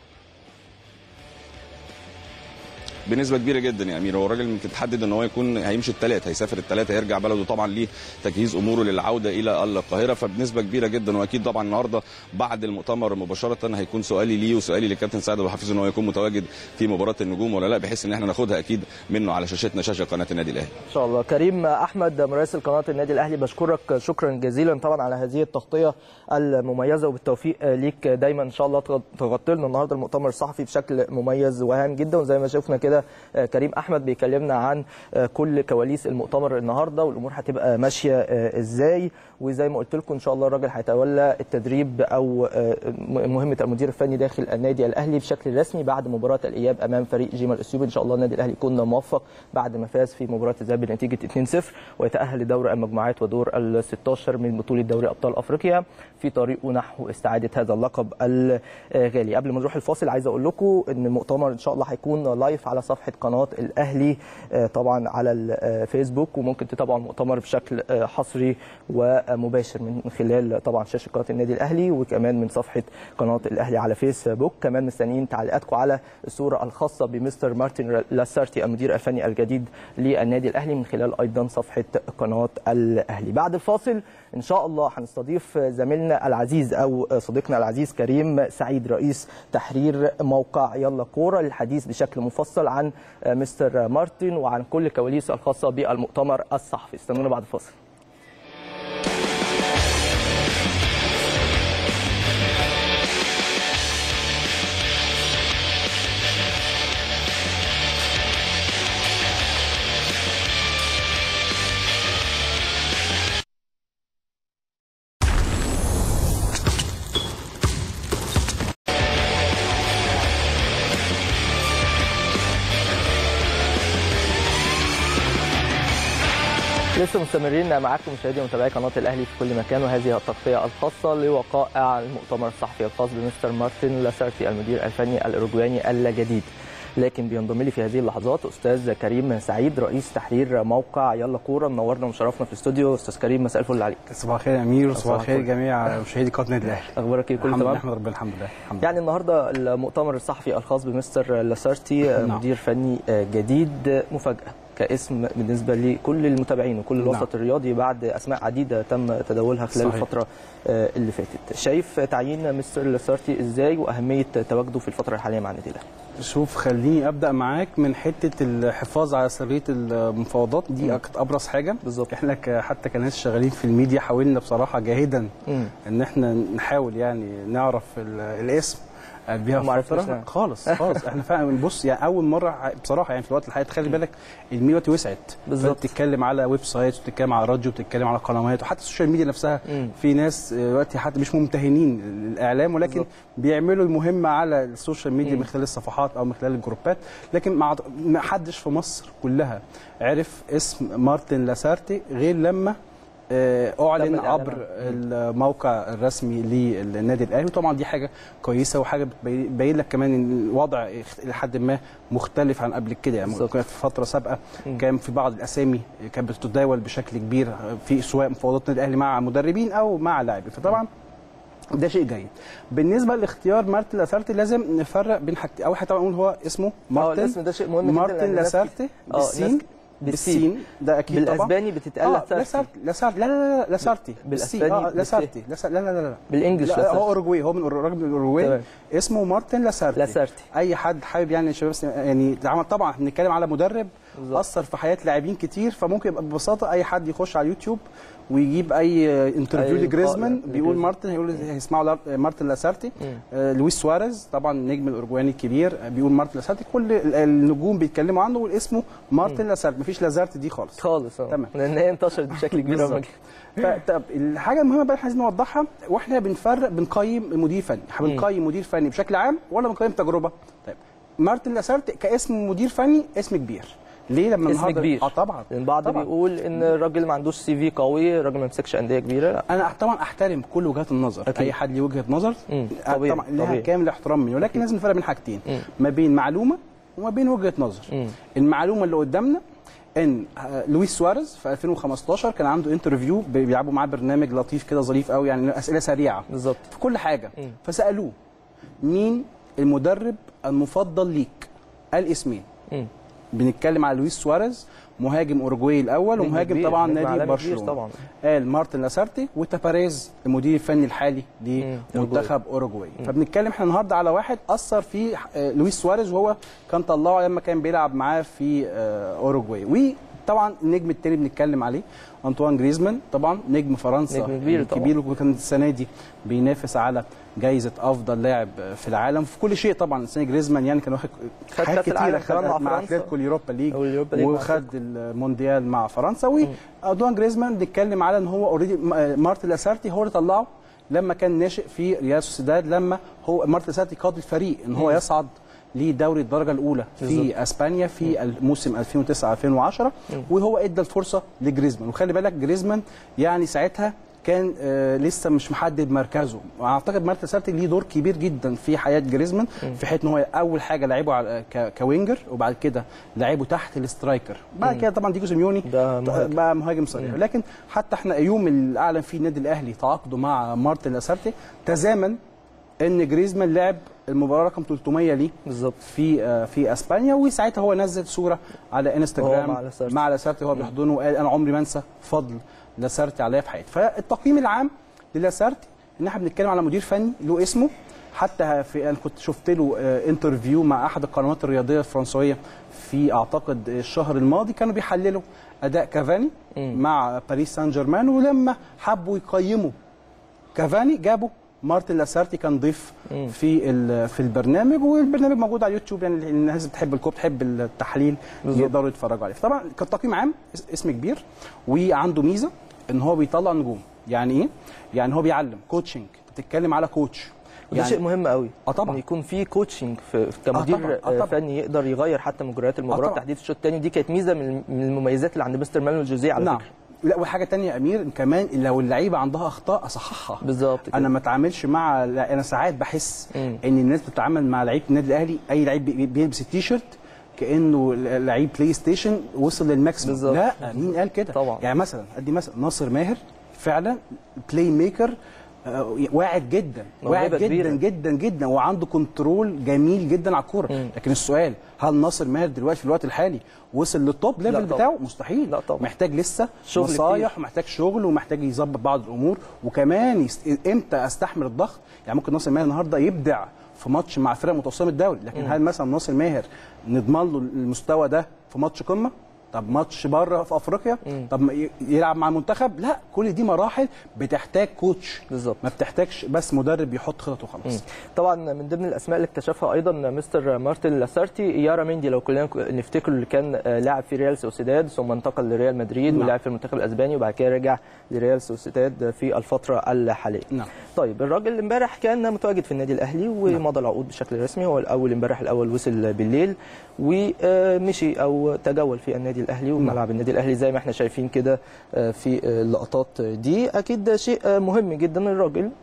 Speaker 2: بنسبه كبيره جدا يا امير هو الراجل يمكن تحدد ان هو يكون هيمشي الثلاث هيسافر الثلاث هيرجع بلده طبعا ليه تجهيز اموره للعوده الى القاهره فبنسبه كبيره جدا واكيد طبعا النهارده بعد المؤتمر مباشره هيكون سؤالي ليه وسؤالي للكابتن سعد ابو حفيظ ان هو يكون متواجد في مباراه النجوم ولا لا بحيث ان احنا ناخدها اكيد منه على شاشتنا شاشه قناه النادي الاهلي
Speaker 1: ان شاء الله كريم احمد مراسل قناه النادي الاهلي بشكرك شكرا جزيلا طبعا على هذه التغطيه المميزه وبالتوفيق ليك دايما ان شاء الله تغطي لنا النهارده المؤتمر الصحفي بشكل مميز وهام جدا وزي ما شفنا كده كريم احمد بيكلمنا عن كل كواليس المؤتمر النهارده والامور هتبقى ماشيه ازاي وزي ما قلت لكم ان شاء الله الراجل هيتولى التدريب او مهمه المدير الفني داخل النادي الاهلي بشكل رسمي بعد مباراه الاياب امام فريق جيما الاثيوبي ان شاء الله النادي الاهلي يكون موفق بعد ما فاز في مباراه الذهاب بنتيجه 2-0 ويتاهل لدور المجموعات ودور ال 16 من بطوله دوري ابطال افريقيا في طريقه نحو استعاده هذا اللقب الغالي قبل ما نروح الفاصل عايز اقول لكم ان المؤتمر ان شاء الله هيكون لايف على صفحه قناه الاهلي طبعا على الفيسبوك وممكن تتابعوا المؤتمر بشكل حصري ومباشر من خلال طبعا شاشه قناه النادي الاهلي وكمان من صفحه قناه الاهلي على فيسبوك كمان مستنيين تعليقاتكم على الصوره الخاصه بمستر مارتن لاسارتي المدير الفني الجديد للنادي الاهلي من خلال ايضا صفحه قناه الاهلي بعد الفاصل ان شاء الله هنستضيف زميلنا العزيز او صديقنا العزيز كريم سعيد رئيس تحرير موقع يلا كوره للحديث بشكل مفصل عن مستر مارتن وعن كل الكواليس الخاصه بالمؤتمر الصحفي استنونا بعد الفاصل لسه مستمرين معاكم مشاهدي ومتابعي قناه الاهلي في كل مكان وهذه التغطيه الخاصه لوقائع المؤتمر الصحفي الخاص بمستر مارتن لاسارتي المدير الفني الاوروجواني الجديد لكن بينضم لي في هذه اللحظات استاذ كريم سعيد رئيس تحرير موقع يلا كوره منورنا ومشرفنا في الاستوديو استاذ كريم مساء الفل عليك
Speaker 3: صباح الخير يا امير
Speaker 1: صباح
Speaker 3: وصباح الخير
Speaker 1: الفل.
Speaker 3: جميع مشاهدي قناه النادي الاهلي
Speaker 1: اخبارك ايه كله
Speaker 3: الحمد لله
Speaker 1: تمام
Speaker 3: احمد ربنا الحمد لله الحمد
Speaker 1: يعني النهارده المؤتمر الصحفي الخاص بمستر لاسارتي
Speaker 3: نعم.
Speaker 1: مدير فني جديد مفاجاه كاسم بالنسبه لكل المتابعين وكل الوسط الرياضي بعد اسماء عديده تم تداولها خلال
Speaker 3: صحيح.
Speaker 1: الفتره آه، اللي فاتت شايف تعيين مستر لاسارتي ازاي واهميه تواجده في الفتره الحاليه مع النادي الاهلي
Speaker 3: شوف خليني ابدا معاك من حته الحفاظ على سريه المفاوضات دي
Speaker 1: مم.
Speaker 3: كانت ابرز حاجه
Speaker 1: بالظبط.
Speaker 3: احنا ك- حتى كناس شغالين في الميديا حاولنا بصراحه جاهدا
Speaker 1: مم.
Speaker 3: ان احنا نحاول يعني نعرف ال- الاسم بيها
Speaker 1: ما عرفناش
Speaker 3: فتره
Speaker 1: نعم.
Speaker 3: خالص خالص احنا فعلا بص يعني اول مره ع- بصراحه يعني في الوقت الحالي تخلي بالك الميديا دلوقتي وسعت
Speaker 1: بالظبط.
Speaker 3: بتتكلم على ويب سايت وبتتكلم على راديو وبتتكلم على قنوات وحتى السوشيال ميديا نفسها
Speaker 1: مم.
Speaker 3: في ناس آه، دلوقتي حتى مش ممتهنين الاعلام ولكن
Speaker 1: بالظبط.
Speaker 3: بيعملوا المهمه على السوشيال ميديا
Speaker 1: مم.
Speaker 3: من خلال الصفحات او من خلال الجروبات لكن ما عط- ما حدش في مصر كلها عرف اسم مارتن لاسارتي غير لما آه،
Speaker 1: تم
Speaker 3: اعلن
Speaker 1: الإعلان
Speaker 3: عبر
Speaker 1: عنه.
Speaker 3: الموقع الرسمي للنادي الاهلي وطبعا دي حاجه كويسه وحاجه بتبين لك كمان ان الوضع الى حد ما مختلف عن قبل كده يعني
Speaker 1: بالظبط.
Speaker 3: كانت في فتره سابقه
Speaker 1: مم.
Speaker 3: كان في بعض الاسامي كانت بتتداول بشكل كبير في سواء مفاوضات النادي الاهلي مع مدربين او مع لاعبين فطبعا ده شيء جيد بالنسبه لاختيار مارتن لاسارتي لازم نفرق بين حاجتين اول حاجه طبعا نقول هو اسمه
Speaker 1: اه
Speaker 3: مارتن
Speaker 1: الاسم ده شيء مهم جدا
Speaker 3: مارتن
Speaker 1: لأن الناس
Speaker 3: لاسارتي
Speaker 1: اه
Speaker 3: بالسين
Speaker 1: الناس بالسي.
Speaker 3: بالسين ده اكيد طبعا
Speaker 1: بالاسباني بتتقال
Speaker 3: اه
Speaker 1: لاسارتي
Speaker 3: لاسارتي لاسارتي لا لا لا لاسارتي بالسي
Speaker 1: بالأسباني
Speaker 3: اه
Speaker 1: بالسي.
Speaker 3: لاسارتي لاسا- لا لا لا لا
Speaker 1: بالانجلش
Speaker 3: لا
Speaker 1: لاسارتي.
Speaker 3: هو اوروجواي هو من راجل من الاوروجواي
Speaker 1: تمام.
Speaker 3: اسمه مارتن لاسارتي
Speaker 1: لاسارتي.
Speaker 3: اي حد حابب يعني يا شباب يعني عمل طبعا احنا بنتكلم على مدرب
Speaker 1: بالظبط.
Speaker 3: اثر في حياه لاعبين كتير فممكن يبقى ببساطه اي حد يخش على اليوتيوب ويجيب اي انترفيو
Speaker 1: أي
Speaker 3: لجريزمان
Speaker 1: لقاء
Speaker 3: بيقول
Speaker 1: لجريزمان.
Speaker 3: مارتن هيقول هيسمعوا لار- مارتن لاسارتي
Speaker 1: مم.
Speaker 3: آه، لويس سواريز طبعا النجم الاورجواني الكبير آه، بيقول مارتن لاسارتي كل ال- النجوم بيتكلموا عنه واسمه مارتن لاسارتي مفيش لازارتي دي خالص
Speaker 1: خالص اه
Speaker 3: تمام.
Speaker 1: لان هي انتشرت بشكل كبير
Speaker 3: بالظبط.
Speaker 1: أوي.
Speaker 3: فطب الحاجه المهمه بقى اللي احنا عايزين نوضحها واحنا بنفرق بنقيم المدير فني احنا
Speaker 1: مم.
Speaker 3: بنقيم مدير فني بشكل عام ولا بنقيم تجربه طيب مارتن لاسارتي كاسم مدير فني اسم كبير ليه لما
Speaker 1: اسم
Speaker 3: النهارده
Speaker 1: كبير
Speaker 3: اه طبعا
Speaker 1: لان البعض
Speaker 3: طبعا.
Speaker 1: بيقول ان الراجل ما عندوش سي في قوي الراجل ما مسكش انديه كبيره لا
Speaker 3: انا طبعا احترم كل وجهات النظر
Speaker 1: أكيد.
Speaker 3: اي حد ليه وجهه نظر
Speaker 1: مم.
Speaker 3: آه،
Speaker 1: طبيعي،
Speaker 3: طبعا لها
Speaker 1: طبيعي.
Speaker 3: كامل احترام مني ولكن لازم نفرق بين حاجتين
Speaker 1: مم.
Speaker 3: ما بين معلومه وما بين وجهه نظر
Speaker 1: مم.
Speaker 3: المعلومه اللي قدامنا ان آه، لويس سواريز في 2015 كان عنده انترفيو بيلعبوا معاه برنامج لطيف كده ظريف قوي يعني اسئله سريعه
Speaker 1: بالظبط
Speaker 3: في كل حاجه
Speaker 1: مم.
Speaker 3: فسالوه مين المدرب المفضل ليك قال اسمين
Speaker 1: مم.
Speaker 3: بنتكلم على لويس سواريز مهاجم اوروجواي الاول
Speaker 1: نجم
Speaker 3: ومهاجم
Speaker 1: كبير،
Speaker 3: طبعا
Speaker 1: نجم
Speaker 3: نادي
Speaker 1: عالمي كبير
Speaker 3: برشلونه
Speaker 1: طبعا
Speaker 3: قال مارتن لاسارتي وتاباريز المدير الفني الحالي
Speaker 1: مم.
Speaker 3: لمنتخب اوروجواي فبنتكلم احنا النهارده على واحد اثر في آه، لويس سواريز وهو كان طلعه لما كان بيلعب معاه في آه، اوروجواي وطبعا النجم التاني بنتكلم عليه انطوان جريزمان طبعا نجم فرنسا
Speaker 1: نجم كبير طبعا.
Speaker 3: كبير وكان السنه دي بينافس على جائزه افضل لاعب في العالم في كل شيء طبعا السنه جريزمان يعني كان واخد
Speaker 1: خد
Speaker 3: حاجات
Speaker 1: كأس العالم
Speaker 3: كتيره
Speaker 1: كمان مع
Speaker 3: خد مع
Speaker 1: فرنسا.
Speaker 3: اتلتيكو اليوروبا ليج
Speaker 1: أو اليوروبا ليج مع
Speaker 3: وخد المونديال مع فرنسا وادوان جريزمان بنتكلم على ان هو اوريدي مارتن لاسارتي هو اللي طلعه لما كان ناشئ في ريال سوسيداد لما هو مارتن لاسارتي قاد الفريق ان هو
Speaker 1: مم.
Speaker 3: يصعد لدوري الدرجه الاولى
Speaker 1: بالظبط.
Speaker 3: في اسبانيا في الموسم 2009 2010 وهو ادى الفرصه لجريزمان وخلي بالك جريزمان يعني ساعتها كان آه لسه مش محدد مركزه واعتقد مارتن لاسارتي ليه دور كبير جدا في حياه جريزمان في حيث ان هو اول حاجه لعبه على ك- كوينجر وبعد كده لعبه تحت الاسترايكر بعد كده طبعا ديجو سيميوني
Speaker 1: ده مهاجم.
Speaker 3: بقى مهاجم صريح لكن حتى احنا يوم اللي اعلن فيه النادي الاهلي تعاقده مع مارتن لاسارتي تزامن ان جريزمان لعب المباراه رقم 300 ليه
Speaker 1: بالظبط
Speaker 3: في آه، في اسبانيا وساعتها هو نزل صوره على انستجرام
Speaker 1: وهو مع لاسارتي.
Speaker 3: مع لاسارتي هو بيحضنه وقال انا عمري ما انسى فضل لاسارتي عليا في حياتي فالتقييم العام للاسارتي ان احنا بنتكلم على مدير فني له اسمه حتى في انا كنت شفت له آه، انترفيو مع احد القنوات الرياضيه الفرنسويه في اعتقد الشهر الماضي كانوا بيحللوا اداء كافاني
Speaker 1: مم.
Speaker 3: مع باريس سان جيرمان ولما حبوا يقيموا كافاني جابوا مارتن لاسارتي كان ضيف
Speaker 1: مم.
Speaker 3: في ال- في البرنامج والبرنامج موجود على اليوتيوب يعني الناس بتحب الكوره بتحب التحليل
Speaker 1: بالظبط.
Speaker 3: يقدروا يتفرجوا عليه طبعا كتقييم عام اس- اسم كبير وعنده ميزه ان هو بيطلع نجوم يعني ايه يعني هو بيعلم كوتشنج بتتكلم على كوتش
Speaker 1: وده شيء مهم قوي
Speaker 3: اه طبعا.
Speaker 1: ان يكون في كوتشنج في في كمدير
Speaker 3: طبعا، آه
Speaker 1: آه
Speaker 3: طبعا.
Speaker 1: فني يقدر يغير حتى مجريات المباراه
Speaker 3: طبعا.
Speaker 1: تحديد الشوط الثاني دي كانت ميزه من من المميزات اللي عند مستر مانويل جوزيه على
Speaker 3: نعم
Speaker 1: فكره
Speaker 3: لا وحاجه تانية يا امير كمان لو اللعيبه عندها اخطاء اصححها
Speaker 1: بالظبط كده.
Speaker 3: انا ما اتعاملش مع لا انا ساعات بحس
Speaker 1: مم.
Speaker 3: ان الناس بتتعامل مع لعيبه النادي الاهلي اي لعيب بي- بيلبس التيشيرت كانه لعيب بلاي ستيشن وصل للماكسيموم
Speaker 1: بالظبط.
Speaker 3: لا مين قال كده
Speaker 1: طبعا.
Speaker 3: يعني مثلا ادي مثلا ناصر ماهر فعلا بلاي ميكر آه، واعد جدا
Speaker 1: موهبة
Speaker 3: واعد جدا
Speaker 1: كبيرة.
Speaker 3: جدا جدا وعنده كنترول جميل جدا على الكوره
Speaker 1: مم.
Speaker 3: لكن السؤال هل ناصر ماهر دلوقتي في الوقت الحالي وصل للتوب ليفل
Speaker 1: طبعا.
Speaker 3: بتاعه مستحيل
Speaker 1: لا طبعا.
Speaker 3: محتاج لسه
Speaker 1: شغل
Speaker 3: نصايح
Speaker 1: كتير.
Speaker 3: ومحتاج شغل ومحتاج يظبط بعض الامور وكمان يست... امتى استحمل الضغط يعني ممكن ناصر ماهر النهارده يبدع في ماتش مع فرق متوسطه الدوري لكن هل مثلا ناصر ماهر نضمن له المستوى ده في ماتش قمه طب ماتش بره في افريقيا
Speaker 1: مم.
Speaker 3: طب ما ي- يلعب مع المنتخب لا كل دي مراحل بتحتاج كوتش
Speaker 1: بالظبط.
Speaker 3: ما بتحتاجش بس مدرب يحط خطط وخلاص
Speaker 1: طبعا من ضمن الاسماء اللي اكتشفها ايضا مستر مارتن لاسارتي يارا ميندي لو كلنا نفتكر اللي كان آه، لاعب في ريال سوسيداد ثم انتقل لريال مدريد
Speaker 3: نعم.
Speaker 1: ولعب في المنتخب الاسباني وبعد كده رجع لريال سوسيداد في الفتره الحاليه
Speaker 3: نعم.
Speaker 1: طيب الراجل امبارح كان متواجد في النادي الاهلي ومضى العقود بشكل رسمي هو الاول امبارح الاول وصل بالليل ومشي او تجول في النادي الاهلي وملعب النادي الاهلي زي ما احنا شايفين كده آه، في آه، اللقطات دي اكيد ده شيء آه، مهم جدا الراجل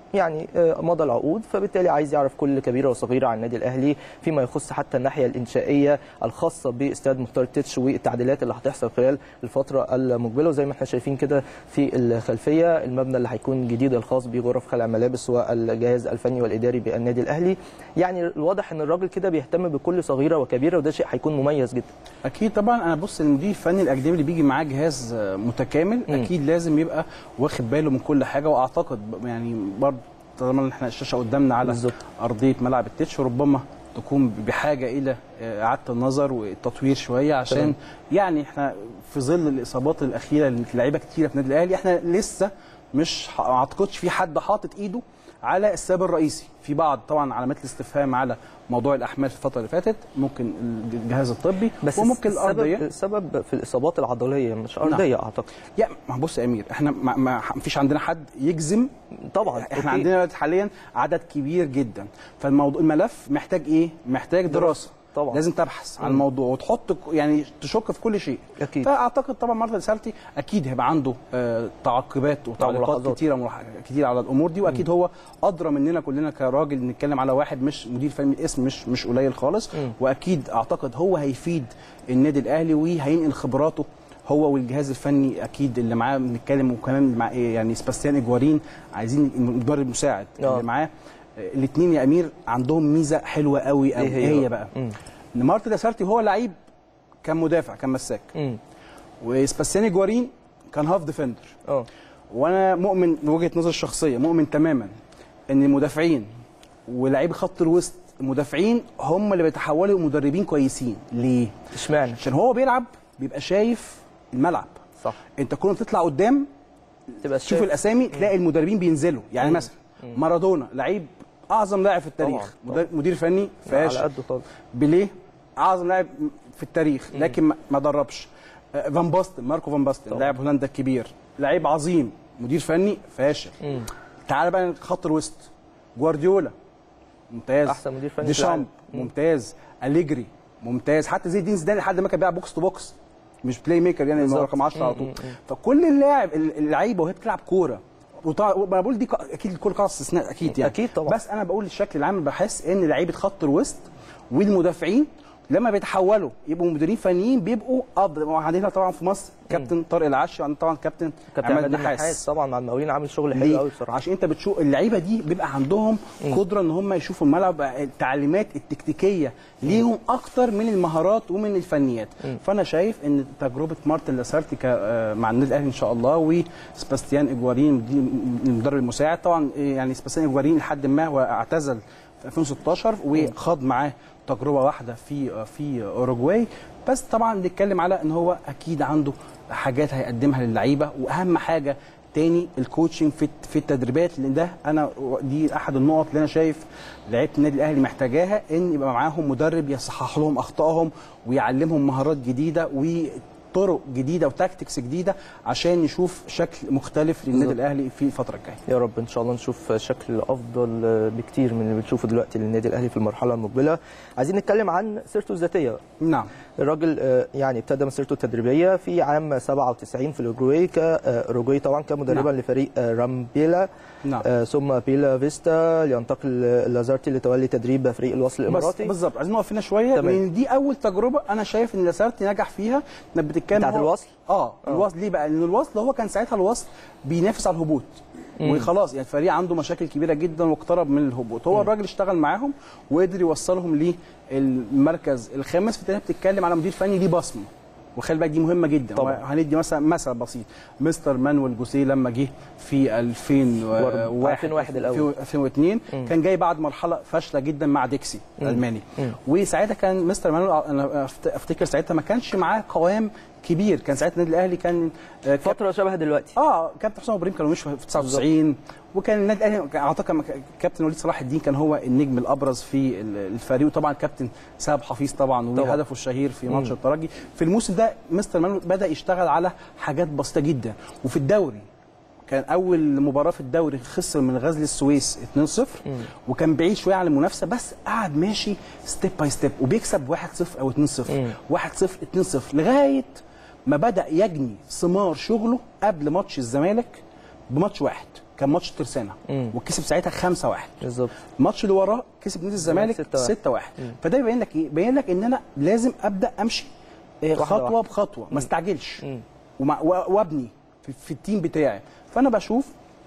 Speaker 1: يعني آه، مضى العقود فبالتالي عايز يعرف كل كبيره وصغيره عن النادي الاهلي فيما يخص حتى الناحيه الانشائيه الخاصه باستاد مختار تتش والتعديلات اللي هتحصل خلال الفتره المقبله وزي ما احنا شايفين كده في الخلفيه المبنى اللي هيكون جديد الخاص بغرف خلع ملابس والجهاز الفني والاداري بالنادي الاهلي يعني الواضح ان الراجل كده بيهتم بكل صغيره وكبيره وده شيء هيكون مميز جدا
Speaker 3: اكيد طبعا انا بص المدير الفني الاجنبي اللي بيجي معاه جهاز آه، متكامل
Speaker 1: مم.
Speaker 3: اكيد لازم يبقى واخد باله من كل حاجه واعتقد ب- يعني برضه طالما احنا الشاشه قدامنا على
Speaker 1: بالظبط.
Speaker 3: ارضيه ملعب التتش ربما تكون بحاجه الى آه، اعاده النظر والتطوير شويه عشان
Speaker 1: تمام.
Speaker 3: يعني احنا في ظل الاصابات الاخيره اللي في لعيبه كتيره في النادي الاهلي احنا لسه مش ح- ما اعتقدش في حد حاطط ايده على السبب الرئيسي في بعض طبعا علامات الاستفهام على موضوع الاحمال في الفتره اللي فاتت ممكن الجهاز الطبي
Speaker 1: بس
Speaker 3: وممكن
Speaker 1: السبب
Speaker 3: الارضيه
Speaker 1: السبب في الاصابات العضليه مش ارضيه اعتقد
Speaker 3: يا ما بص يا امير احنا ما, ما فيش عندنا حد يجزم
Speaker 1: طبعا
Speaker 3: احنا
Speaker 1: أوكي.
Speaker 3: عندنا دلوقتي حاليا عدد كبير جدا فالموضوع الملف محتاج ايه محتاج دراسه
Speaker 1: طبعا.
Speaker 3: لازم تبحث عن الموضوع وتحط ك- يعني تشك في كل شيء
Speaker 1: أكيد.
Speaker 3: فاعتقد طبعا مارتن سالتي اكيد هيبقى عنده آه تعقيبات وتعليقات
Speaker 1: ملاحظات.
Speaker 3: كتيره ملاح- كتير على الامور دي واكيد هو ادرى مننا كلنا كراجل نتكلم على واحد مش مدير فني اسم مش مش قليل خالص
Speaker 1: مم.
Speaker 3: واكيد اعتقد هو هيفيد النادي الاهلي وهينقل خبراته هو والجهاز الفني اكيد اللي معاه بنتكلم وكمان مع يعني سباستيان اجوارين عايزين المدرب المساعد
Speaker 1: آه.
Speaker 3: اللي معاه الاثنين يا امير عندهم ميزه حلوه قوي قوي
Speaker 1: إيه هي
Speaker 3: هي
Speaker 1: بقى؟
Speaker 3: بقى
Speaker 1: مم.
Speaker 3: ان مارتن لاسارتي هو لعيب كان مدافع كان مساك
Speaker 1: امم
Speaker 3: وسباستيان اجوارين كان هاف ديفندر
Speaker 1: اه
Speaker 3: وانا مؤمن من وجهه نظري الشخصيه مؤمن تماما ان المدافعين ولاعيب خط الوسط المدافعين هم اللي بيتحولوا مدربين كويسين ليه
Speaker 1: اشمعنى
Speaker 3: عشان هو بيلعب بيبقى شايف الملعب
Speaker 1: صح
Speaker 3: انت كل ما تطلع قدام
Speaker 1: تبقى
Speaker 3: تشوف
Speaker 1: شايف-
Speaker 3: الاسامي تلاقي المدربين بينزلوا يعني
Speaker 1: مم.
Speaker 3: مثلا مارادونا لعيب اعظم لاعب في التاريخ
Speaker 1: طبعاً،
Speaker 3: مدر- مدير فني
Speaker 1: على
Speaker 3: فاشل
Speaker 1: قده خالص
Speaker 3: بيليه اعظم لاعب في التاريخ لكن ما- ما دربش آه، فان باستن ماركو فان باستن
Speaker 1: طبعا.
Speaker 3: لاعب هولندا الكبير لعيب عظيم مدير فني فاشل
Speaker 1: مم.
Speaker 3: تعال بقى خط الوسط جوارديولا ممتاز
Speaker 1: أحسن مدير فني في
Speaker 3: ديشامب
Speaker 1: العالم. مم.
Speaker 3: ممتاز اليجري ممتاز حتى زي الدين زيدان لحد ما كان بيلعب بوكس تو بوكس مش بلاي ميكر يعني
Speaker 1: بالظبط.
Speaker 3: رقم 10 على
Speaker 1: مم،
Speaker 3: طول
Speaker 1: مم، مم.
Speaker 3: فكل اللاعب اللعيبه وهي بتلعب كوره وطبعا انا بقول دي ق- اكيد الكوره قاعده استثناء اكيد يعني
Speaker 1: أكيد طبعا.
Speaker 3: بس انا بقول الشكل العام بحس ان لعيبه خط الوسط والمدافعين لما بيتحولوا يبقوا مديرين فنيين بيبقوا افضل عندنا طبعا في مصر كابتن طارق العشي وعندنا طبعا كابتن
Speaker 1: كابتن عماد النحاس طبعا مع المقاولين عامل شغل حلو
Speaker 3: ليه؟
Speaker 1: قوي بصراحه
Speaker 3: عشان انت بتشوف اللعيبه دي بيبقى عندهم قدره ان هم يشوفوا الملعب التعليمات التكتيكيه ليهم اكتر من المهارات ومن الفنيات فانا شايف ان تجربه مارتن لاسارتي ك- آه، مع النادي الاهلي ان شاء الله وسباستيان اجوارين دي المدرب المساعد طبعا آه، يعني سباستيان اجوارين لحد ما هو اعتزل في 2016 وخاض معاه تجربه واحده في آه، في اوروجواي بس طبعا بنتكلم على ان هو اكيد عنده حاجات هيقدمها للعيبه واهم حاجه تاني الكوتشنج في في التدريبات لان ده انا دي احد النقط اللي انا شايف لعيبه النادي الاهلي محتاجاها ان يبقى معاهم مدرب يصحح لهم اخطائهم ويعلمهم مهارات جديده وطرق جديده وتاكتكس جديده عشان نشوف شكل مختلف للنادي
Speaker 1: بالظبط.
Speaker 3: الاهلي في الفتره الجايه
Speaker 1: يا رب ان شاء الله نشوف شكل افضل بكتير من اللي بنشوفه دلوقتي للنادي الاهلي في المرحله المقبله عايزين نتكلم عن سيرته الذاتيه
Speaker 3: نعم
Speaker 1: الراجل آه، يعني ابتدى مسيرته التدريبيه في عام 97 في الاوروجواي كاوروجواي طبعا كمدربا
Speaker 3: نعم.
Speaker 1: لفريق آه، رامبيلا
Speaker 3: نعم.
Speaker 1: آه، ثم بيلا فيستا لينتقل لازارتي لتولي تدريب فريق الوصل
Speaker 3: بس
Speaker 1: الاماراتي
Speaker 3: بالظبط عايزين نقف هنا شويه
Speaker 1: تمام.
Speaker 3: لان دي اول تجربه انا شايف ان لاسارتي نجح فيها انك بتتكلم
Speaker 1: بتاعت
Speaker 3: هو-
Speaker 1: الوصل؟
Speaker 3: اه الوصل ليه بقى لان الوصل هو كان ساعتها الوصل بينافس على الهبوط وخلاص يعني الفريق عنده مشاكل كبيره جدا واقترب من الهبوط هو الراجل اشتغل معاهم وقدر يوصلهم للمركز الخامس في التانية بتتكلم على مدير فني ليه بصمه وخلي بالك دي مهمه جدا
Speaker 1: طبعا.
Speaker 3: هندي مثلا مثل بسيط مستر مانويل جوسيه لما جه في 2001
Speaker 1: 2001 الأول.
Speaker 3: 2002 كان جاي بعد مرحله فاشله جدا مع ديكسي الالماني وساعتها كان مستر مانويل انا أفت- افتكر ساعتها ما كانش معاه قوام كبير كان ساعتها النادي الاهلي كان آه، كاب-
Speaker 1: فتره شبه دلوقتي
Speaker 3: اه كابتن حسام ابراهيم كانوا مشوا في 99 وكان النادي الاهلي اعتقد كان كابتن وليد صلاح الدين كان هو النجم الابرز في ال- الفريق وطبعا كابتن ساب حفيظ طبعا
Speaker 1: طبعاً.
Speaker 3: وهدفه الشهير في ماتش الترجي في الموسم ده مستر مانويل بدا يشتغل على حاجات بسيطه جدا وفي الدوري كان اول مباراه في الدوري خسر من غزل السويس 2-0 وكان بعيد شويه عن المنافسه بس قعد ماشي ستيب باي ستيب وبيكسب 1-0 او 2-0 1-0 2-0 لغايه ما بدا يجني ثمار شغله قبل ماتش الزمالك بماتش واحد كان ماتش ترسانه
Speaker 1: مم.
Speaker 3: وكسب ساعتها 5 1
Speaker 1: بالظبط
Speaker 3: الماتش اللي وراه كسب نادي الزمالك
Speaker 1: 6-1.
Speaker 3: 6 1 فده يبين لك ايه بيبين لك ان انا لازم ابدا امشي آه،
Speaker 1: واحدة
Speaker 3: خطوه
Speaker 1: واحدة.
Speaker 3: بخطوه ما استعجلش
Speaker 1: مم.
Speaker 3: ومع- و- وابني في, في التيم بتاعي فانا بشوف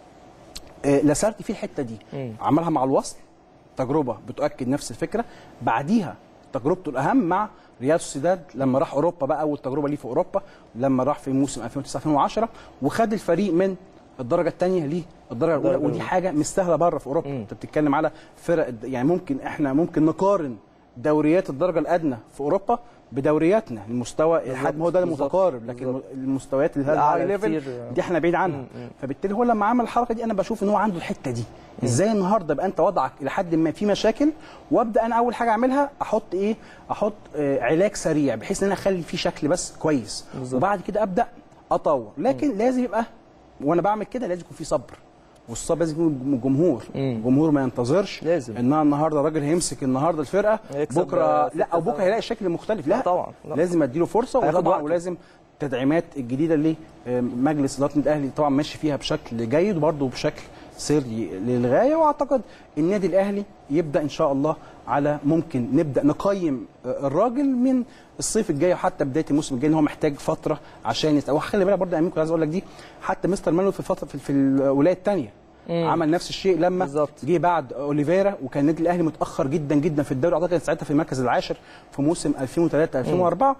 Speaker 3: آه، لاسارتي في الحته دي
Speaker 1: مم.
Speaker 3: عملها مع الوصل تجربه بتؤكد نفس الفكره بعديها تجربته الاهم مع ريال سوسيداد لما راح اوروبا بقى اول تجربه ليه في اوروبا لما راح في موسم 2009 2010 وخد الفريق من الدرجه الثانيه ليه الدرجه الاولى
Speaker 1: الدرجة
Speaker 3: ودي
Speaker 1: الأولى.
Speaker 3: حاجه مش سهله بره في اوروبا
Speaker 1: مم.
Speaker 3: انت بتتكلم على فرق الد- يعني ممكن احنا ممكن نقارن دوريات الدرجه الادنى في اوروبا بدورياتنا المستوى لحد ما هو ده
Speaker 1: بالظبط،
Speaker 3: المتقارب لكن
Speaker 1: بالظبط.
Speaker 3: المستويات اللي هي
Speaker 1: الأعلى
Speaker 3: الهاي ليفل
Speaker 1: كتير.
Speaker 3: دي احنا بعيد عنها
Speaker 1: مم، مم.
Speaker 3: فبالتالي هو لما عمل الحركه دي انا بشوف ان هو عنده الحته دي ازاي النهارده يبقى انت وضعك الى حد ما في مشاكل وابدا انا اول حاجه اعملها احط ايه احط آه علاج سريع بحيث ان انا اخلي فيه شكل بس كويس
Speaker 1: بالظبط.
Speaker 3: وبعد كده ابدا اطور لكن لازم يبقى وانا بعمل كده لازم يكون في صبر والصبر لازم يكون من الجمهور
Speaker 1: مم.
Speaker 3: الجمهور ما ينتظرش
Speaker 1: لازم.
Speaker 3: ان انا النهارده راجل هيمسك النهارده الفرقه
Speaker 1: هيكسب
Speaker 3: بكره
Speaker 1: ستة
Speaker 3: لا او بكره
Speaker 1: سبعة.
Speaker 3: هيلاقي شكل مختلف لا
Speaker 1: لا طبعا لا.
Speaker 3: لازم اديله فرصه
Speaker 1: هياخد
Speaker 3: وطبعا
Speaker 1: وقته.
Speaker 3: ولازم التدعيمات الجديده اللي آه، مجلس اداره النادي الاهلي طبعا ماشي فيها بشكل جيد وبرده بشكل سري للغايه واعتقد النادي الاهلي يبدا ان شاء الله على ممكن نبدا نقيم آه، الراجل من الصيف الجاي وحتى بدايه الموسم الجاي ان هو محتاج فتره عشان يست... وخلي بالك برضه يا امين كنت عايز اقول لك دي حتى مستر مانويل في الفتره في, في الولايه الثانيه
Speaker 1: مم.
Speaker 3: عمل نفس الشيء لما
Speaker 1: بالظبط.
Speaker 3: جه بعد اوليفيرا وكان النادي الاهلي متاخر جدا جدا في الدوري اعتقد كان ساعتها في المركز العاشر في موسم 2003 2004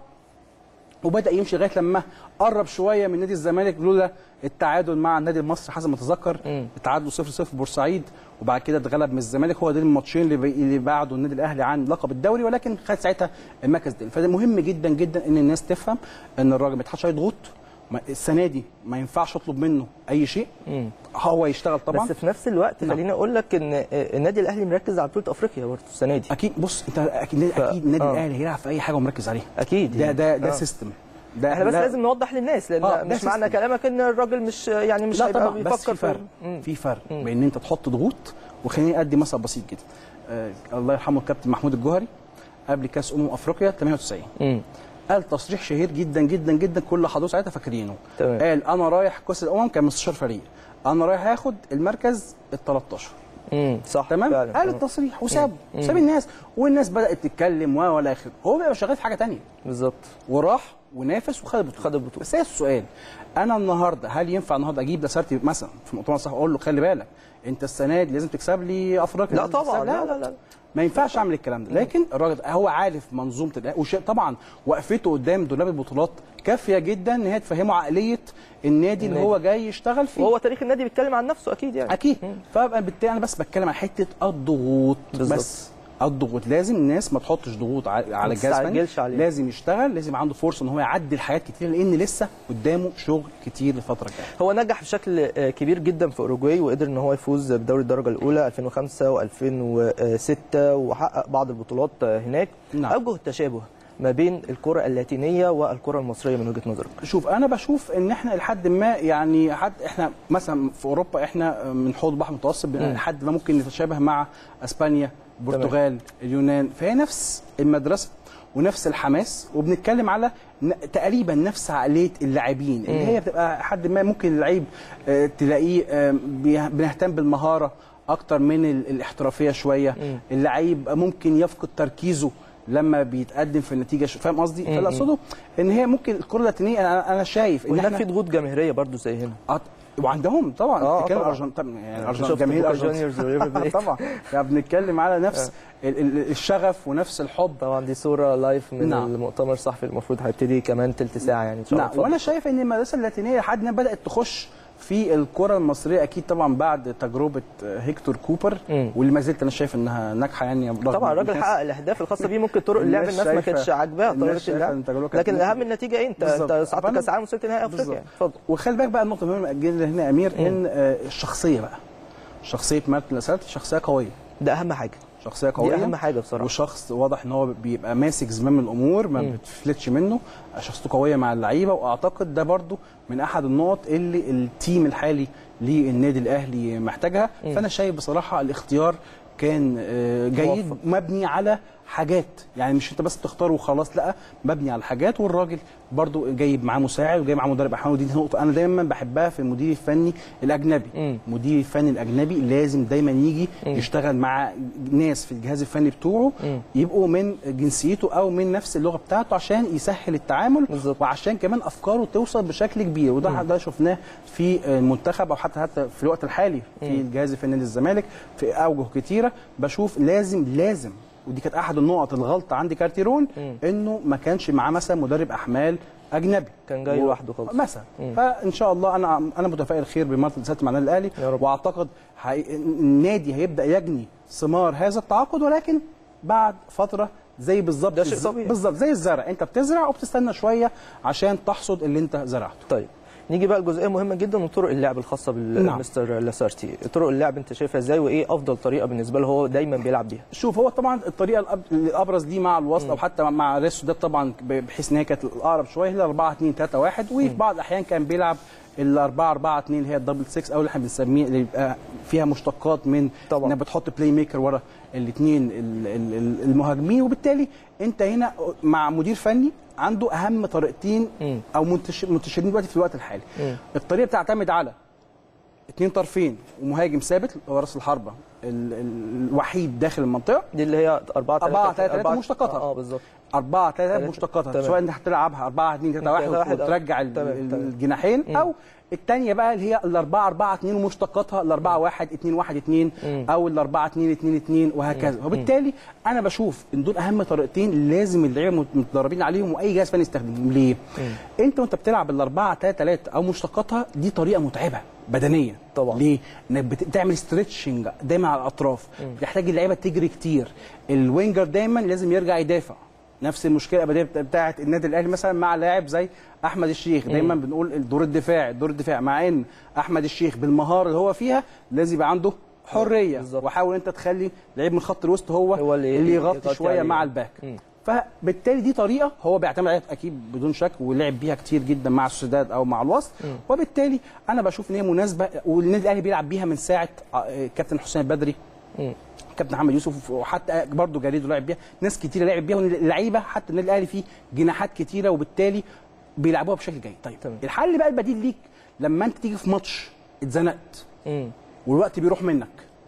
Speaker 3: وبدا يمشي لغايه لما قرب شويه من نادي الزمالك لولا التعادل مع النادي المصري حسب ما اتذكر
Speaker 1: مم.
Speaker 3: التعادل 0 0 في بورسعيد وبعد كده اتغلب من الزمالك هو دول الماتشين اللي, بي... اللي بعدوا النادي الاهلي عن لقب الدوري ولكن خد ساعتها المركز الثاني فده مهم جدا جدا ان الناس تفهم ان الراجل ما يتحطش عليه ضغوط ما- السنه دي ما ينفعش اطلب منه اي شيء
Speaker 1: مم.
Speaker 3: هو يشتغل طبعا
Speaker 1: بس في نفس الوقت
Speaker 3: نعم.
Speaker 1: خليني اقول لك ان النادي الاهلي مركز على بطوله افريقيا برضه السنه دي
Speaker 3: اكيد بص انت اكيد اكيد النادي
Speaker 1: آه.
Speaker 3: الاهلي هيلعب في اي حاجه ومركز عليها
Speaker 1: اكيد
Speaker 3: ده
Speaker 1: يعني.
Speaker 3: ده ده
Speaker 1: آه.
Speaker 3: سيستم ده
Speaker 1: احنا بس
Speaker 3: لا-
Speaker 1: لازم نوضح للناس لان
Speaker 3: آه، ده
Speaker 1: مش معنى
Speaker 3: سيستم.
Speaker 1: كلامك ان الراجل مش يعني مش
Speaker 3: لا
Speaker 1: هيبقى
Speaker 3: طبعا بس
Speaker 1: بيفكر
Speaker 3: في فرق
Speaker 1: مم.
Speaker 3: في فرق
Speaker 1: مم.
Speaker 3: بين ان انت تحط ضغوط وخليني ادي مثل بسيط جدا آه الله يرحمه الكابتن محمود الجوهري قبل كاس امم افريقيا 98
Speaker 1: مم.
Speaker 3: قال تصريح شهير جدا جدا جدا كل حضور ساعتها فاكرينه
Speaker 1: تمام.
Speaker 3: قال انا رايح كاس الامم كان 15 فريق انا رايح هاخد المركز ال 13
Speaker 1: مم. صح
Speaker 3: تمام
Speaker 1: فعلا.
Speaker 3: قال
Speaker 1: آه.
Speaker 3: التصريح وسابه ساب الناس والناس بدات تتكلم و ولا اخره هو بيبقى شغال في حاجه تانية
Speaker 1: بالظبط
Speaker 3: وراح ونافس وخد البطوله
Speaker 1: خد البطولة.
Speaker 3: بس هي السؤال انا النهارده هل ينفع النهارده اجيب لاسارتي مثلا في مؤتمر صح اقول له خلي بالك انت السنه دي لازم تكسب لي افريقيا
Speaker 1: لا
Speaker 3: لازم
Speaker 1: طبعا
Speaker 3: تكسب-
Speaker 1: لا لا لا
Speaker 3: ما ينفعش اعمل الكلام ده لكن الراجل هو عارف منظومه الأهلي وش طبعا وقفته قدام دولاب البطولات كافيه جدا ان هي تفهمه عقليه النادي اللي هو جاي يشتغل فيه
Speaker 1: وهو تاريخ النادي بيتكلم عن نفسه اكيد يعني
Speaker 3: اكيد فبقى بالتالي انا بس بتكلم عن حته الضغوط
Speaker 1: بالظبط.
Speaker 3: بس الضغوط لازم الناس ما تحطش ضغوط على على الجهاز الفني.
Speaker 1: تستعجلش عليه.
Speaker 3: لازم يشتغل لازم عنده فرصه ان هو يعدل حاجات كتير لان لسه قدامه شغل كتير الفتره الجايه
Speaker 1: هو نجح بشكل آه، كبير جدا في اوروجواي وقدر ان هو يفوز بدوري الدرجه الاولى 2005 و2006 وحقق بعض البطولات آه، هناك
Speaker 3: نعم.
Speaker 1: اوجه التشابه ما بين الكره اللاتينيه والكره المصريه من وجهه نظرك
Speaker 3: شوف انا بشوف ان احنا لحد ما يعني حد احنا مثلا في اوروبا احنا من حوض البحر المتوسط
Speaker 1: مم.
Speaker 3: لحد ما ممكن نتشابه مع اسبانيا البرتغال اليونان فهي نفس المدرسه ونفس الحماس وبنتكلم على ن- تقريبا نفس عقليه اللاعبين اللي
Speaker 1: مم.
Speaker 3: هي بتبقى حد ما ممكن اللعيب آه، تلاقيه آه، بيه- بنهتم بالمهاره اكتر من ال- الاحترافيه شويه
Speaker 1: مم.
Speaker 3: اللعيب ممكن يفقد تركيزه لما بيتقدم في النتيجه ش- فاهم قصدي؟
Speaker 1: مم.
Speaker 3: فاللي اقصده ان هي ممكن الكره اللاتينيه انا انا شايف ان
Speaker 1: وهناك
Speaker 3: احنا
Speaker 1: في ضغوط جماهيريه برضو زي هنا
Speaker 3: أط... وعندهم طبعا
Speaker 1: آه،
Speaker 3: بتتكلم
Speaker 1: طبعاً.
Speaker 3: ارجنتين يعني
Speaker 1: شفت
Speaker 3: الارجنتين جماهير
Speaker 1: بوكا
Speaker 3: ارجنتين
Speaker 1: جونيورز وريفر بليت.
Speaker 3: طبعا يعني بنتكلم على نفس ال- ال- الشغف ونفس الحب
Speaker 1: طبعا دي صوره لايف من
Speaker 3: نعم.
Speaker 1: المؤتمر الصحفي المفروض هيبتدي كمان تلت ساعه يعني ان شاء الله
Speaker 3: نعم
Speaker 1: اتفضل.
Speaker 3: وانا شايف ان المدرسه اللاتينيه لحد ما بدات تخش في الكره المصريه اكيد طبعا بعد تجربه هيكتور كوبر
Speaker 1: مم.
Speaker 3: واللي ما زلت انا شايف انها ناجحه يعني رغم
Speaker 1: طبعا الراجل
Speaker 3: الناس-
Speaker 1: حقق الاهداف الخاصه بيه ممكن طرق اللعب
Speaker 3: الناس
Speaker 1: الناس ما
Speaker 3: شايفة-
Speaker 1: كانتش عاجباها
Speaker 3: الناس
Speaker 1: طريقه
Speaker 3: شايفة
Speaker 1: اللعب
Speaker 3: إن التجربة كانت
Speaker 1: لكن
Speaker 3: ممكن-
Speaker 1: الاهم النتيجه إيه؟ انت
Speaker 3: بالظبط.
Speaker 1: انت صعدت
Speaker 3: فأنا-
Speaker 1: كاس عالم وصلت نهائي
Speaker 3: بالظبط.
Speaker 1: افريقيا اتفضل
Speaker 3: وخلي بالك بقى النقطه المهمه جدا هنا يا امير ان آه، الشخصيه بقى شخصيه مارتن لاسارتي شخصيه قويه
Speaker 1: ده اهم حاجه
Speaker 3: شخصيه قويه
Speaker 1: دي اهم حاجه بصراحه
Speaker 3: وشخص واضح ان هو بيبقى ماسك زمام الامور ما
Speaker 1: مم.
Speaker 3: بتفلتش منه شخصيته قويه مع اللعيبه واعتقد ده برضو من احد النقط اللي التيم الحالي للنادي الاهلي محتاجها
Speaker 1: مم.
Speaker 3: فانا شايف بصراحه الاختيار كان آه، جيد
Speaker 1: موفق.
Speaker 3: مبني على حاجات يعني مش انت بس بتختار وخلاص لا مبني على حاجات والراجل برضو جايب معاه مساعد وجايب معاه مدرب احيانا ودي نقطه انا دايما بحبها في المدير الفني الاجنبي
Speaker 1: مم.
Speaker 3: المدير الفني الاجنبي لازم دايما يجي يشتغل مع ناس في الجهاز الفني بتوعه
Speaker 1: مم.
Speaker 3: يبقوا من جنسيته او من نفس اللغه بتاعته عشان يسهل التعامل
Speaker 1: بالظبط.
Speaker 3: وعشان كمان افكاره توصل بشكل كبير وده ده شفناه في المنتخب او حتى حتى في الوقت الحالي في الجهاز الفني للزمالك في اوجه كتيره بشوف لازم لازم ودي كانت احد النقط الغلطه عندي كارتيرون انه ما كانش معاه مثلا مدرب احمال اجنبي
Speaker 1: كان جاي
Speaker 3: و-
Speaker 1: لوحده خالص.
Speaker 3: مثلا فان شاء الله انا انا متفائل خير بمارتن سات مع النادي الاهلي
Speaker 1: يا رب.
Speaker 3: واعتقد حي... النادي هيبدا يجني ثمار هذا التعاقد ولكن بعد فتره زي بالظبط
Speaker 1: ده شيء
Speaker 3: الز-
Speaker 1: طبيعي.
Speaker 3: بالظبط زي الزرع انت بتزرع وبتستنى شويه عشان تحصد اللي انت زرعته
Speaker 1: طيب نيجي بقى لجزئيه مهمه جدا وطرق اللعب الخاصه
Speaker 3: نعم.
Speaker 1: بالمستر لاسارتي طرق اللعب انت شايفها ازاي وايه افضل طريقه بالنسبه له هو دايما بيلعب بيها
Speaker 3: شوف هو طبعا الطريقه الأب- الابرز ليه مع الوسط او حتى مع ريسو ده طبعا ب- بحيث ان هي كانت الاقرب شويه هي 4 2 3 1 وفي بعض الاحيان كان بيلعب ال 4 4 2 اللي هي الدبل 6 او اللي احنا بنسميه اللي بيبقى فيها مشتقات من
Speaker 1: طبعاً.
Speaker 3: انك بتحط بلاي ميكر ورا الاثنين المهاجمين وبالتالي انت هنا مع مدير فني عنده اهم طريقتين
Speaker 1: مم.
Speaker 3: او منتشر- منتشرين دلوقتي في الوقت الحالي
Speaker 1: مم.
Speaker 3: الطريقه بتعتمد على اثنين طرفين ومهاجم ثابت هو راس الحربه ال- ال- الوحيد داخل المنطقه
Speaker 1: دي اللي هي 4 3
Speaker 3: 4 3 3 مشتقاتها
Speaker 1: اه بالظبط
Speaker 3: 4 3
Speaker 1: تلاتة.
Speaker 3: مشتقاتها
Speaker 1: تمام.
Speaker 3: سواء انت هتلعبها 4 2 3
Speaker 1: تلاتة
Speaker 3: 1
Speaker 1: واحد أو-
Speaker 3: وترجع ال-
Speaker 1: تمام،
Speaker 3: ال-
Speaker 1: تمام.
Speaker 3: الجناحين
Speaker 1: مم.
Speaker 3: او الثانيه بقى اللي هي ال 4 4 2 ومشتقاتها ال 4 1 2 1 2
Speaker 1: مم.
Speaker 3: او ال 4 2 2 2 وهكذا وبالتالي انا بشوف ان دول اهم طريقتين لازم اللعيبه متدربين عليهم واي جهاز فني يستخدمهم ليه؟ انت وانت بتلعب ال 4 3 3 او مشتقاتها دي طريقه متعبه بدنيا
Speaker 1: طبعا.
Speaker 3: ليه؟ انك بت- بتعمل ستريتشنج دايما على الاطراف بتحتاج اللعيبه تجري كتير الوينجر دايما لازم يرجع يدافع نفس المشكله الابديه بتا- بتاعه النادي الاهلي مثلا مع لاعب زي احمد الشيخ دايما بنقول الدور الدفاعي الدور الدفاعي مع ان احمد الشيخ بالمهاره اللي هو فيها لازم يبقى عنده حريه
Speaker 1: بالظبط.
Speaker 3: وحاول انت تخلي لعيب من خط الوسط هو,
Speaker 1: هو اللي
Speaker 3: اللي يغطي,
Speaker 1: يغطي
Speaker 3: شويه
Speaker 1: عليه.
Speaker 3: مع الباك
Speaker 1: مم.
Speaker 3: فبالتالي دي طريقه هو بيعتمد عليها اكيد بدون شك ولعب بيها كتير جدا مع السداد او مع الوسط وبالتالي انا بشوف ان هي مناسبه والنادي الاهلي بيلعب بيها من ساعه آه، كابتن حسام البدري
Speaker 1: مم.
Speaker 3: كابتن محمد يوسف وحتى برضه جريدو لعب بيها ناس كتيره لعب بيها واللعيبه حتى النادي الاهلي فيه جناحات كتيره وبالتالي بيلعبوها بشكل جيد طيب
Speaker 1: تمام.
Speaker 3: الحل بقى البديل ليك لما انت تيجي في ماتش اتزنقت
Speaker 1: مم.
Speaker 3: والوقت بيروح منك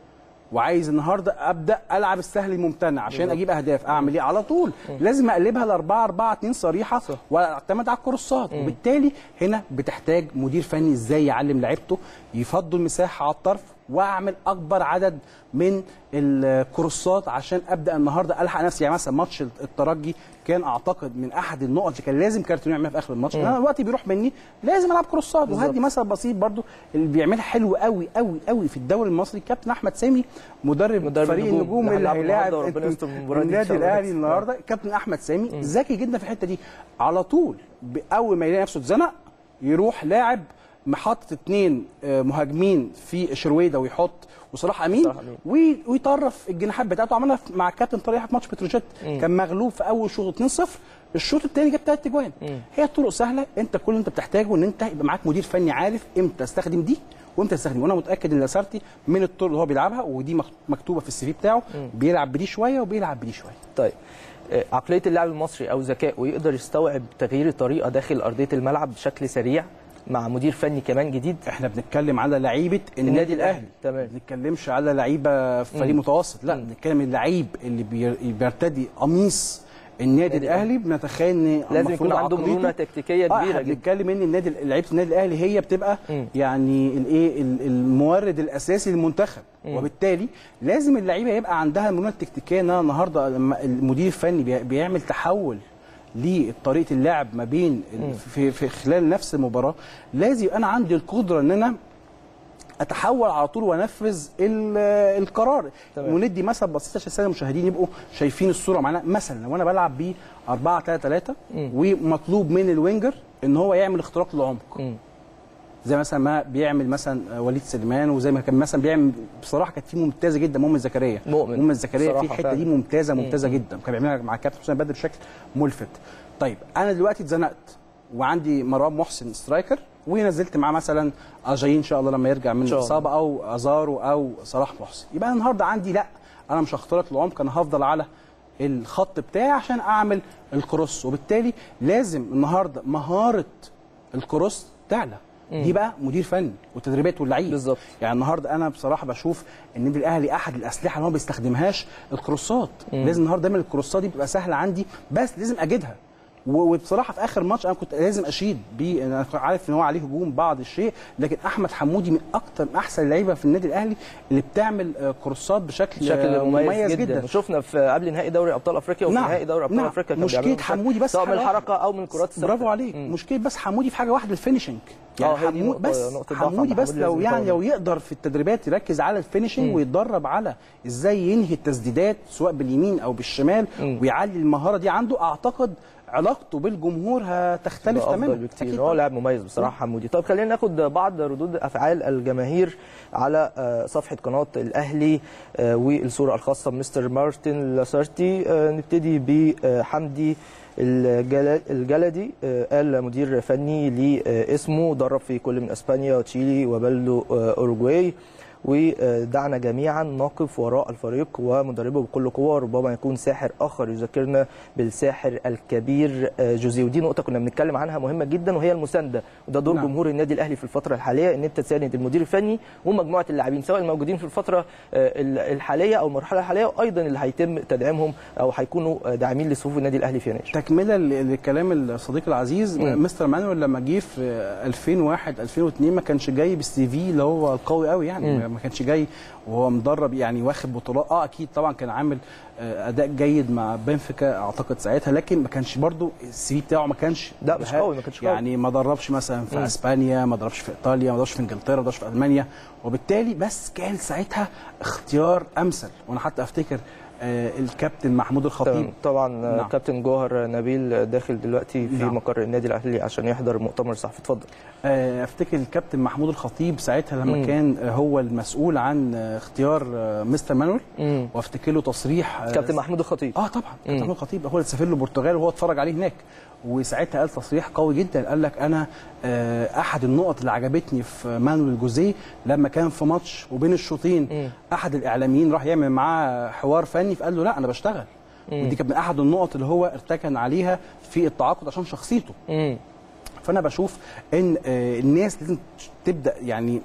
Speaker 3: وعايز النهارده ابدا العب السهل الممتنع عشان اجيب اهداف اعمل ايه على طول لازم اقلبها ل 4 4 2 صريحه
Speaker 1: صح.
Speaker 3: واعتمد على الكروسات وبالتالي هنا بتحتاج مدير فني ازاي يعلم لعيبته يفضوا المساحه على الطرف واعمل اكبر عدد من الكروسات عشان ابدا النهارده الحق نفسي يعني مثلا ماتش الترجي كان اعتقد من احد النقط اللي كان لازم كارتون يعملها في اخر الماتش انا الوقت بيروح مني لازم العب كروسات وهدي مثل بسيط برضو اللي بيعملها حلو قوي قوي قوي في الدوري المصري كابتن احمد سامي مدرب,
Speaker 1: مدرب
Speaker 3: فريق
Speaker 1: النجوم.
Speaker 3: النجوم
Speaker 1: اللي
Speaker 3: اللي
Speaker 1: هيلعب
Speaker 3: هيلاعب
Speaker 1: النهاردة وربنا يستر من المباراة دي إن
Speaker 3: النادي
Speaker 1: شاء الله
Speaker 3: الاهلي
Speaker 1: نكسب.
Speaker 3: النهارده كابتن احمد سامي ذكي جدا في الحته دي على طول اول ما يلاقي نفسه اتزنق يروح لاعب محطة اتنين آه، مهاجمين في شرويده ويحط وصلاح امين
Speaker 1: صلاح أمين.
Speaker 3: وي- ويطرف الجناحات بتاعته عملها في- مع الكابتن طريقه في ماتش بتروجيت كان مغلوب في اول شوط 2-0 الشوط الثاني جاب ثلاث اجوان هي الطرق سهله انت كل اللي انت بتحتاجه ان انت يبقى معاك مدير فني عارف امتى تستخدم دي وامتى تستخدم وانا متاكد ان لاسارتي من الطرق اللي هو بيلعبها ودي مك- مكتوبه في السي في بتاعه بيلعب بدي شويه وبيلعب بدي شويه
Speaker 1: طيب آه، عقليه اللاعب المصري او ذكائه يقدر يستوعب تغيير الطريقه داخل ارضيه الملعب بشكل سريع مع مدير فني كمان جديد
Speaker 3: احنا بنتكلم على لعيبه النادي الاهلي
Speaker 1: تمام.
Speaker 3: ما بنتكلمش على لعيبه في فريق متوسط لا بنتكلم اللعيب اللي بير- بيرتدي قميص النادي
Speaker 1: النادي
Speaker 3: الاهلي بنتخيل ان
Speaker 1: لازم
Speaker 3: المفروض
Speaker 1: يكون عنده
Speaker 3: عقليته-
Speaker 1: مرونه تكتيكيه
Speaker 3: اه
Speaker 1: كبيره
Speaker 3: احنا
Speaker 1: جدا
Speaker 3: بنتكلم ان النادي لعيبه النادي الاهلي هي بتبقى
Speaker 1: مم.
Speaker 3: يعني الايه ال- المورد الاساسي للمنتخب وبالتالي لازم اللعيبه يبقى عندها المرونه التكتيكيه ان انا النهارده لما المدير الفني بي- بيعمل تحول لطريقه اللعب ما بين ال- في, في خلال نفس المباراه لازم يبقى انا عندي القدره ان انا اتحول على طول وانفذ ال- القرار
Speaker 1: تمام.
Speaker 3: وندي مثل بسيط عشان الساده المشاهدين يبقوا شايفين الصوره معانا مثلا لو انا بلعب ب 4 3 3 ومطلوب من الوينجر ان هو يعمل اختراق للعمق
Speaker 1: مم.
Speaker 3: زي مثلا ما بيعمل مثلا وليد سليمان وزي ما كان مثلا بيعمل بصراحه كانت في ممتازه جدا مؤمن زكريا
Speaker 1: مؤمن.
Speaker 3: مؤمن زكريا في
Speaker 1: بصراحة
Speaker 3: الحته دي
Speaker 1: فعلا.
Speaker 3: ممتازه ممتازه جدا كان بيعملها مع كابتن حسام بدر بشكل ملفت طيب انا دلوقتي اتزنقت وعندي مروان محسن سترايكر ونزلت معاه مثلا اجاي ان شاء الله لما يرجع من
Speaker 1: شاء الله.
Speaker 3: الاصابه او ازارو او صلاح محسن يبقى أنا النهارده عندي لا انا مش هخترق العمق انا هفضل على الخط بتاعي عشان اعمل الكروس وبالتالي لازم النهارده مهاره الكروس تعلى دي بقى مدير فني والتدريبات واللعيب
Speaker 1: بالظبط.
Speaker 3: يعني النهارده انا بصراحه بشوف النادي الاهلي احد الاسلحه اللي هو ما بيستخدمهاش الكروسات لازم النهارده دايما الكروسات دي بتبقى سهله عندي بس لازم اجدها و- وبصراحه في اخر ماتش انا كنت لازم اشيد بيه انا عارف ان هو عليه هجوم بعض الشيء لكن احمد حمودي من اكتر من احسن اللعيبه في النادي الاهلي اللي بتعمل آه، كروسات بشكل,
Speaker 1: بشكل
Speaker 3: آه،
Speaker 1: مميز, جدا, وشفنا في قبل نهائي دوري ابطال افريقيا وفي
Speaker 3: نعم.
Speaker 1: نهائي دوري ابطال
Speaker 3: نعم.
Speaker 1: افريقيا كان
Speaker 3: مشكلة
Speaker 1: بيعملوا بشكل-
Speaker 3: حمودي بس
Speaker 1: سواء من
Speaker 3: حاجة
Speaker 1: الحركه او من الكرات الثابته
Speaker 3: برافو عليك
Speaker 1: مم.
Speaker 3: مشكله بس حمودي في حاجه واحده الفينشنج
Speaker 1: آه، هي دي
Speaker 3: حمو-
Speaker 1: نقطة-
Speaker 3: بس
Speaker 1: نقطة ضعف
Speaker 3: حمودي
Speaker 1: عند
Speaker 3: بس
Speaker 1: حمودي
Speaker 3: لو
Speaker 1: لازم
Speaker 3: يعني
Speaker 1: يطور
Speaker 3: لو يقدر في التدريبات يركز على الفينشنج ويتدرب على ازاي ينهي التسديدات سواء باليمين او بالشمال ويعلي المهاره دي عنده اعتقد علاقته بالجمهور هتختلف
Speaker 1: يبقى
Speaker 3: تماما
Speaker 1: افضل بكتير
Speaker 3: أكيد
Speaker 1: هو
Speaker 3: طبعاً.
Speaker 1: لاعب مميز بصراحه حمودي طب خلينا ناخد بعض ردود افعال الجماهير على آه، صفحه قناه الاهلي آه، والصوره الخاصه بمستر مارتن لاسارتي آه، نبتدي بحمدي الجل- الجلدي آه، قال مدير فني لاسمه درب في كل من اسبانيا وتشيلي وبلدو آه، اوروجواي ودعنا جميعا نقف وراء الفريق ومدربه بكل قوه ربما يكون ساحر اخر يذكرنا بالساحر الكبير آه، جوزيه ودي نقطه كنا بنتكلم عنها مهمه جدا وهي المسانده وده دور
Speaker 3: نعم.
Speaker 1: جمهور النادي الاهلي في الفتره الحاليه ان انت تساند المدير الفني ومجموعه اللاعبين سواء الموجودين في الفتره آه، ال- الحاليه او المرحله الحاليه وايضا اللي هيتم تدعيمهم او هيكونوا آه، داعمين لصفوف النادي الاهلي في يناير
Speaker 3: تكمله ل- لكلام الصديق العزيز
Speaker 1: مم.
Speaker 3: مستر مانويل لما جه في 2001 2002 ما كانش جاي بالسي في اللي هو القوي قوي يعني
Speaker 1: مم.
Speaker 3: ما كانش جاي وهو مدرب يعني واخد بطولات اه اكيد طبعا كان عامل آه، اداء جيد مع بنفيكا اعتقد ساعتها لكن ما كانش برضو السي في بتاعه ما كانش
Speaker 1: لا، مش قوي، ما كانش قوي.
Speaker 3: يعني ما دربش مثلا في
Speaker 1: مم.
Speaker 3: اسبانيا ما دربش في ايطاليا ما دربش في انجلترا ما دربش في المانيا وبالتالي بس كان ساعتها اختيار امثل وانا حتى افتكر آه، الكابتن محمود الخطيب
Speaker 1: طبعا آه،
Speaker 3: نعم.
Speaker 1: كابتن جوهر نبيل داخل دلوقتي في
Speaker 3: نعم.
Speaker 1: مقر النادي الاهلي عشان يحضر مؤتمر صحفي اتفضل
Speaker 3: آه، افتكر الكابتن محمود الخطيب ساعتها لما
Speaker 1: مم.
Speaker 3: كان آه، هو المسؤول عن آه، اختيار آه، مستر مانويل
Speaker 1: مم.
Speaker 3: وافتكر له تصريح آه،
Speaker 1: كابتن محمود الخطيب
Speaker 3: اه طبعا كابتن
Speaker 1: مم.
Speaker 3: محمود الخطيب هو اللي سافر له البرتغال وهو اتفرج عليه هناك وساعتها قال تصريح قوي جدا قال لك انا آه، احد النقط اللي عجبتني في مانويل جوزيه لما كان في ماتش وبين الشوطين
Speaker 1: مم.
Speaker 3: احد الاعلاميين راح يعمل معاه حوار فني فقال له لا انا بشتغل
Speaker 1: مم.
Speaker 3: ودي كانت من احد النقط اللي هو ارتكن عليها في التعاقد عشان شخصيته
Speaker 1: مم.
Speaker 3: فانا بشوف ان آه، الناس لازم تبدا يعني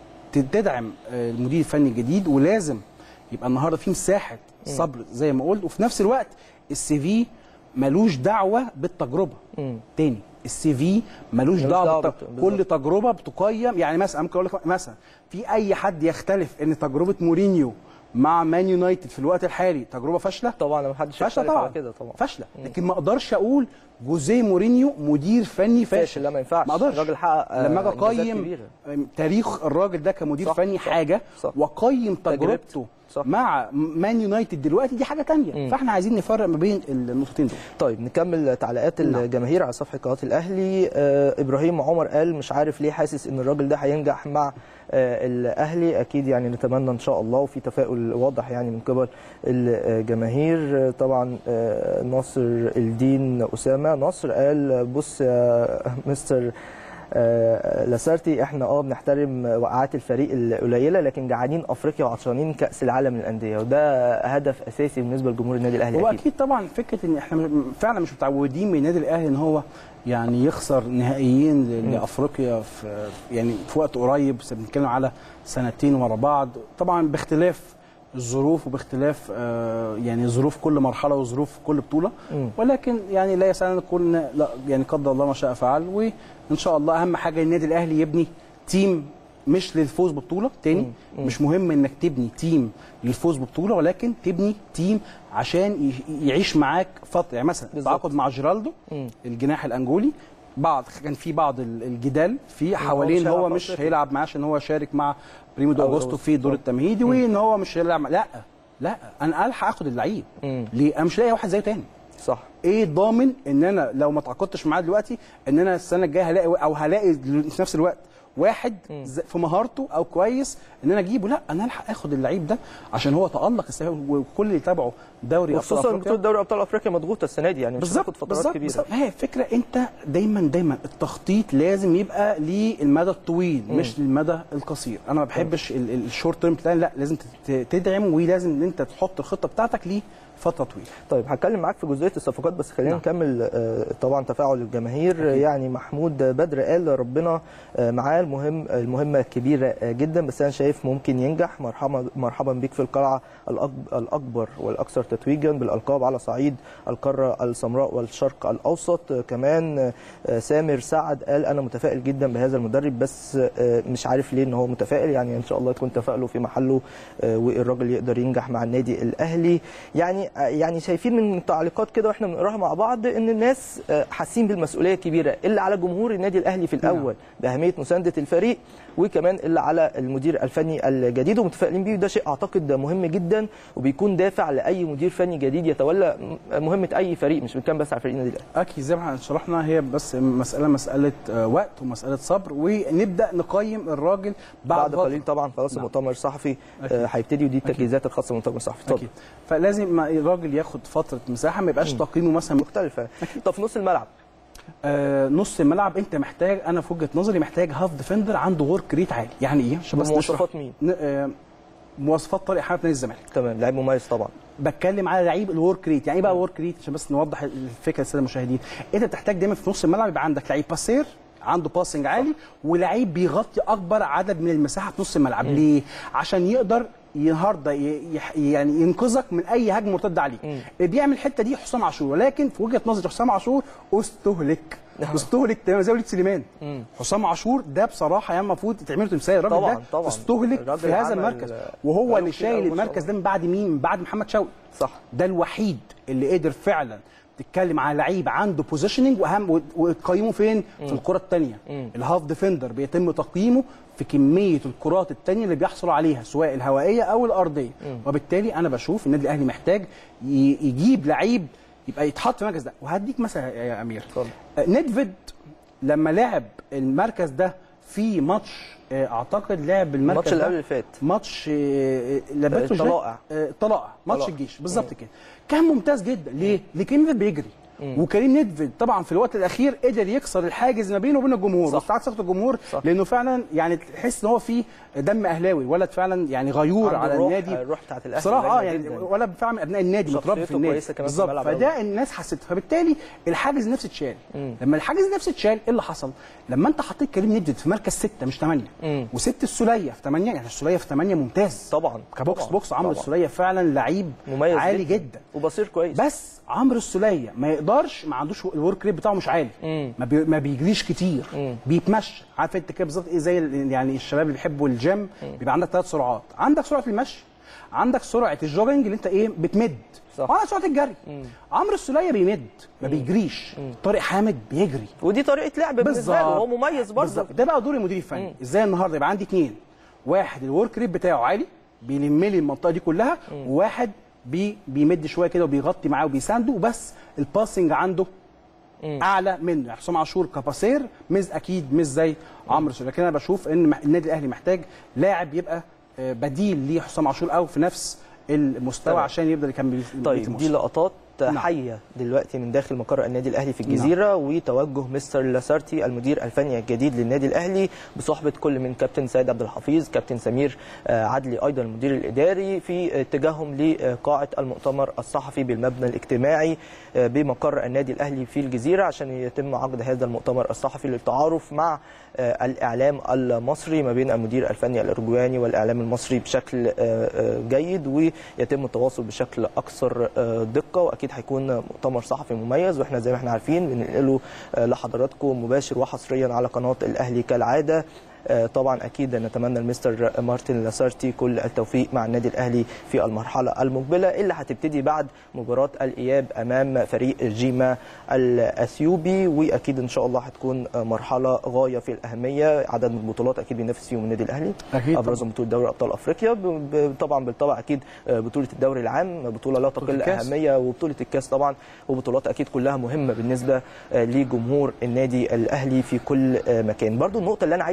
Speaker 3: تدعم آه، المدير الفني الجديد ولازم يبقى النهارده في مساحه صبر زي ما قلت وفي نفس الوقت السي في ملوش دعوه بالتجربه
Speaker 1: مم.
Speaker 3: تاني السي في ملوش
Speaker 1: ملوش
Speaker 3: دعوه
Speaker 1: دعوة
Speaker 3: بالت...
Speaker 1: بالت-
Speaker 3: كل
Speaker 1: بالظبط.
Speaker 3: تجربه بتقيم يعني مثلا ممكن اقول لك مثلا في اي حد يختلف ان تجربه مورينيو مع مان يونايتد في الوقت الحالي تجربه فاشله
Speaker 1: طبعا ما حدش
Speaker 3: فاشله
Speaker 1: يختلف على
Speaker 3: طبعا
Speaker 1: كده طبعا
Speaker 3: فاشله لكن ما اقدرش اقول جوزيه مورينيو مدير فني فاشل
Speaker 1: فاشل لا ما ينفعش
Speaker 3: ما اقدرش
Speaker 1: الراجل حقق آه،
Speaker 3: لما اجي
Speaker 1: إنجازات
Speaker 3: اقيم
Speaker 1: كبيرة.
Speaker 3: تاريخ الراجل ده كمدير
Speaker 1: صح،
Speaker 3: فني
Speaker 1: صح،
Speaker 3: حاجه
Speaker 1: صح.
Speaker 3: واقيم
Speaker 1: تجربته.
Speaker 3: تجربته
Speaker 1: صح.
Speaker 3: مع مان يونايتد دلوقتي دي حاجه تانية
Speaker 1: مم.
Speaker 3: فاحنا عايزين نفرق ما بين النقطتين دول
Speaker 1: طيب نكمل تعليقات
Speaker 3: نعم.
Speaker 1: الجماهير على صفحه قناه الاهلي آه ابراهيم عمر قال مش عارف ليه حاسس ان الراجل ده هينجح مع آه الاهلي اكيد يعني نتمنى ان شاء الله وفي تفاؤل واضح يعني من قبل الجماهير آه، طبعا آه ناصر الدين اسامه ناصر قال بص يا مستر آه، لاسارتي احنا اه بنحترم وقعات الفريق القليله لكن جعانين افريقيا وعطشانين كاس العالم للانديه وده هدف اساسي بالنسبه لجمهور النادي الاهلي
Speaker 3: هو
Speaker 1: اكيد
Speaker 3: اكيد طبعا فكره ان احنا م- فعلا مش متعودين من النادي الاهلي ان هو يعني يخسر نهائيين ل- لافريقيا في يعني في وقت قريب بس بنتكلم على سنتين ورا بعض طبعا باختلاف الظروف وباختلاف آه، يعني ظروف كل مرحله وظروف كل بطوله
Speaker 1: مم.
Speaker 3: ولكن يعني لا يسعنا نقول إن- لا يعني قدر الله ما شاء فعل وان شاء الله اهم حاجه النادي الاهلي يبني تيم مش للفوز ببطوله تاني
Speaker 1: مم. مم.
Speaker 3: مش مهم انك تبني تيم للفوز ببطوله ولكن تبني تيم عشان ي- يعيش معاك فتره يعني مثلا
Speaker 1: بالظبط.
Speaker 3: تعاقد مع جيرالدو
Speaker 1: مم.
Speaker 3: الجناح الانجولي بعض كان في بعض ال- الجدال في حوالين
Speaker 1: مش
Speaker 3: هو
Speaker 1: هيلعب
Speaker 3: مش
Speaker 1: أفريقيا.
Speaker 3: هيلعب معاه عشان هو شارك مع بريمو دو
Speaker 1: أو
Speaker 3: اغوستو
Speaker 1: أغسطس.
Speaker 3: في الدور
Speaker 1: آه.
Speaker 3: التمهيدي وان هو مش هيلعب مع- لا لا انا الحق اخد اللعيب
Speaker 1: مم.
Speaker 3: ليه انا مش لاقي واحد زيه تاني
Speaker 1: صح
Speaker 3: ايه ضامن ان انا لو ما تعاقدتش معاه دلوقتي ان انا السنه الجايه هلاقي او هلاقي في نفس الوقت واحد ز- في مهارته او كويس ان انا اجيبه لا انا الحق اخد اللعيب ده عشان هو تالق السنه دي، وكل اللي تابعه دوري ابطال
Speaker 1: وخصوصا
Speaker 3: افريقيا
Speaker 1: بطوله دوري ابطال افريقيا مضغوطه السنه دي يعني مش
Speaker 3: بالظبط
Speaker 1: هتاخد فترات
Speaker 3: بالظبط
Speaker 1: كبيره
Speaker 3: بالظبط. ما هي الفكره انت دايما دايما التخطيط لازم يبقى للمدى الطويل مش للمدى القصير انا ما بحبش ال- ال- الشورت تيرم بلان لا لازم تت- تدعم ولازم ان انت تحط الخطه بتاعتك لفتره طويله
Speaker 1: طيب هتكلم معاك في جزئيه الصفقات بس خلينا
Speaker 3: نعم.
Speaker 1: نكمل آه، طبعا تفاعل الجماهير يعني محمود بدر قال ربنا آه، معاه المهم المهمه كبيره آه، جدا بس انا شايف ممكن ينجح مرحبا مرحبا بك في القلعه الأكب- الاكبر والاكثر تتويجا بالالقاب على صعيد القاره السمراء والشرق الاوسط آه، كمان آه، سامر سعد قال انا متفائل جدا بهذا المدرب بس آه، مش عارف ليه ان هو متفائل يعني ان شاء الله يكون تفائله في محله آه، والراجل يقدر ينجح مع النادي الاهلي يعني يعني شايفين من التعليقات كده واحنا بنقراها مع بعض ان الناس آه، حاسين بالمسؤوليه الكبيره اللي على جمهور النادي الاهلي في الاول باهميه مسانده الفريق وكمان اللي على المدير الفني الجديد ومتفائلين بيه وده شيء اعتقد مهم جدا وبيكون دافع لاي مدير فني جديد يتولى مهمه اي فريق مش بنتكلم بس على فريق النادي الاهلي
Speaker 3: اكيد زي ما احنا شرحنا هي بس مساله مساله آه، وقت ومساله صبر ونبدا نقيم الراجل بعد,
Speaker 1: بعد
Speaker 3: فترة.
Speaker 1: قليل طبعا خلاص
Speaker 3: نعم.
Speaker 1: المؤتمر الصحفي
Speaker 3: أكيد.
Speaker 1: آه، هيبتدي ودي التجهيزات الخاصه بالمؤتمر الصحفي اتفضل
Speaker 3: اكيد فلازم ما الراجل ياخد فتره مساحه ما يبقاش تقييمه مثلا
Speaker 1: مختلفه طب في نص الملعب
Speaker 3: آه نص الملعب انت محتاج انا في وجهه نظري محتاج هاف ديفندر عنده ورك ريت عالي يعني ايه عشان بس نشرح.
Speaker 1: بمواصفات مين؟
Speaker 3: ن- آه مواصفات طارق حامد نادي الزمالك
Speaker 1: تمام لعيب مميز طبعا
Speaker 3: بتكلم على لعيب الورك ريت يعني ايه بقى ورك ريت عشان بس نوضح الفكره للساده المشاهدين انت بتحتاج دايما في نص الملعب يبقى عندك لعيب باسير عنده باسنج عالي ولعيب بيغطي اكبر عدد من المساحه في نص الملعب ليه عشان يقدر النهارده ي- يح- يعني ينقذك من اي هجمه مرتده عليك اللي بيعمل الحته دي حسام عاشور ولكن في وجهه نظري حسام عاشور استهلك استهلك تمام زي وليد سليمان حسام عاشور ده بصراحه يعني المفروض تعمله تمثال الراجل
Speaker 1: طبعاً،
Speaker 3: ده
Speaker 1: طبعاً.
Speaker 3: استهلك
Speaker 1: الراجل
Speaker 3: في هذا
Speaker 1: عمل-
Speaker 3: المركز
Speaker 1: بقاله
Speaker 3: وهو اللي
Speaker 1: كتير
Speaker 3: شايل
Speaker 1: أوي ما شاء
Speaker 3: المركز
Speaker 1: الله.
Speaker 3: ده من بعد مين من بعد محمد شوقي
Speaker 1: صح
Speaker 3: ده الوحيد اللي قدر فعلا تتكلم على لعيب عنده بوزيشننج واهم وت- وتقيمه فين في الكره الثانيه الهاف ديفندر بيتم تقييمه في كميه الكرات الثانيه اللي بيحصل عليها سواء الهوائيه او الارضيه وبالتالي انا بشوف النادي الاهلي محتاج ي- يجيب لعيب يبقى يتحط في المركز ده وهديك مثلا يا امير
Speaker 1: اتفضل.
Speaker 3: آه، نيدفيد لما لعب المركز ده في ماتش آه، اعتقد لعب المركز
Speaker 1: الماتش اللي
Speaker 3: ده
Speaker 1: قبل اللي فات
Speaker 3: ماتش آه، لعبته إزاي؟
Speaker 1: طلائع.
Speaker 3: آه، طلائع ماتش
Speaker 1: طلائع.
Speaker 3: الجيش بالظبط كده كان ممتاز جدا ليه؟ ليه كريم نيدفيد بيجري وكريم نيدفيد طبعا في الوقت الاخير قدر يكسر الحاجز ما بينه وبين الجمهور
Speaker 1: صح.
Speaker 3: واستعاد ثقه الجمهور
Speaker 1: صح.
Speaker 3: لانه فعلا يعني تحس ان هو فيه دم اهلاوي ولد فعلا يعني غيور
Speaker 1: عنده
Speaker 3: على
Speaker 1: الروح-
Speaker 3: النادي
Speaker 1: الروح بتاعت الأهلي
Speaker 3: بصراحه اه
Speaker 1: باينة
Speaker 3: يعني
Speaker 1: جداً.
Speaker 3: ولد فعلا من ابناء النادي
Speaker 1: وشخصيته
Speaker 3: متربي في النادي
Speaker 1: كويسة كمان في
Speaker 3: بالظبط
Speaker 1: الملعب أوي.
Speaker 3: فده الناس حست فبالتالي الحاجز النفسي اتشال لما الحاجز النفسي اتشال ايه اللي حصل؟ لما انت حطيت كريم نيدفيد في مركز سته مش ثمانيه
Speaker 1: مم.
Speaker 3: وسبت السوليه في ثمانيه يعني السوليه في ثمانيه ممتاز
Speaker 1: طبعا
Speaker 3: كبوكس
Speaker 1: طبعاً.
Speaker 3: بوكس عمرو
Speaker 1: طبعاً.
Speaker 3: السوليه فعلا لعيب
Speaker 1: مميز
Speaker 3: عالي جدا,
Speaker 1: وبصير كويس
Speaker 3: بس عمرو السوليه ما يقدرش ما عندوش الورك ريت بتاعه مش عالي
Speaker 1: مم.
Speaker 3: ما, بي ما بيجريش كتير
Speaker 1: مم.
Speaker 3: بيتمشى عارف انت كده بالظبط ايه زي ال- يعني الشباب اللي بيحبوا الجيم بيبقى عندك ثلاث سرعات عندك سرعه المشي عندك سرعه الجوجنج اللي انت ايه بتمد
Speaker 1: صح.
Speaker 3: وعندك سرعه الجري عمرو السوليه بيمد ما بيجريش طارق حامد بيجري
Speaker 1: ودي طريقه لعب بالنسبه له وهو مميز برضه
Speaker 3: بالظبط ده بقى دور المدير الفني ازاي النهارده يبقى عندي اثنين واحد الورك ريت بتاعه عالي بيلم لي المنطقه دي كلها وواحد بي بيمد شويه كده وبيغطي معاه وبيسانده وبس الباسنج عنده اعلى منه يعني حسام عاشور كباسير مش اكيد مش زي عمرو سوليه لكن انا بشوف ان مح- النادي الاهلي محتاج لاعب يبقى آه، بديل لحسام عاشور او في نفس المستوى
Speaker 1: تمام.
Speaker 3: عشان يقدر يكمل بقية
Speaker 1: طيب دي
Speaker 3: الموسم.
Speaker 1: لقطات
Speaker 3: نعم.
Speaker 1: حيه دلوقتي من داخل مقر النادي الاهلي في الجزيره وتوجه مستر لاسارتي المدير الفني الجديد للنادي الاهلي بصحبه كل من كابتن سيد عبد الحفيظ كابتن سمير آه، عدلي ايضا المدير الاداري في اتجاههم لقاعه المؤتمر الصحفي بالمبنى الاجتماعي آه، بمقر النادي الاهلي في الجزيره عشان يتم عقد هذا المؤتمر الصحفي للتعارف مع آه، الاعلام المصري ما بين المدير الفني الارجواني والاعلام المصري بشكل آه، آه، جيد ويتم التواصل بشكل اكثر آه، دقه واكيد هيكون مؤتمر صحفي مميز واحنا زي ما احنا عارفين بننقله آه، لحضراتكم مباشر وحصريا على قناه الاهلي كالعاده آه، طبعا اكيد نتمنى لمستر مارتن لاسارتي كل التوفيق مع النادي الاهلي في المرحله المقبله اللي هتبتدي بعد مباراه الاياب امام فريق جيما الاثيوبي واكيد ان شاء الله هتكون آه، مرحله غايه في الاهميه عدد من البطولات اكيد بينافس فيهم النادي الاهلي
Speaker 3: أكيد
Speaker 1: ابرزهم بطوله دوري ابطال افريقيا ب- ب- طبعا بالطبع اكيد آه، بطوله الدوري العام بطوله لا تقل
Speaker 3: الكاس.
Speaker 1: اهميه وبطوله الكاس طبعا وبطولات اكيد كلها مهمه بالنسبه آه، لجمهور النادي الاهلي في كل آه، مكان برضو النقطه اللي انا عايز اركز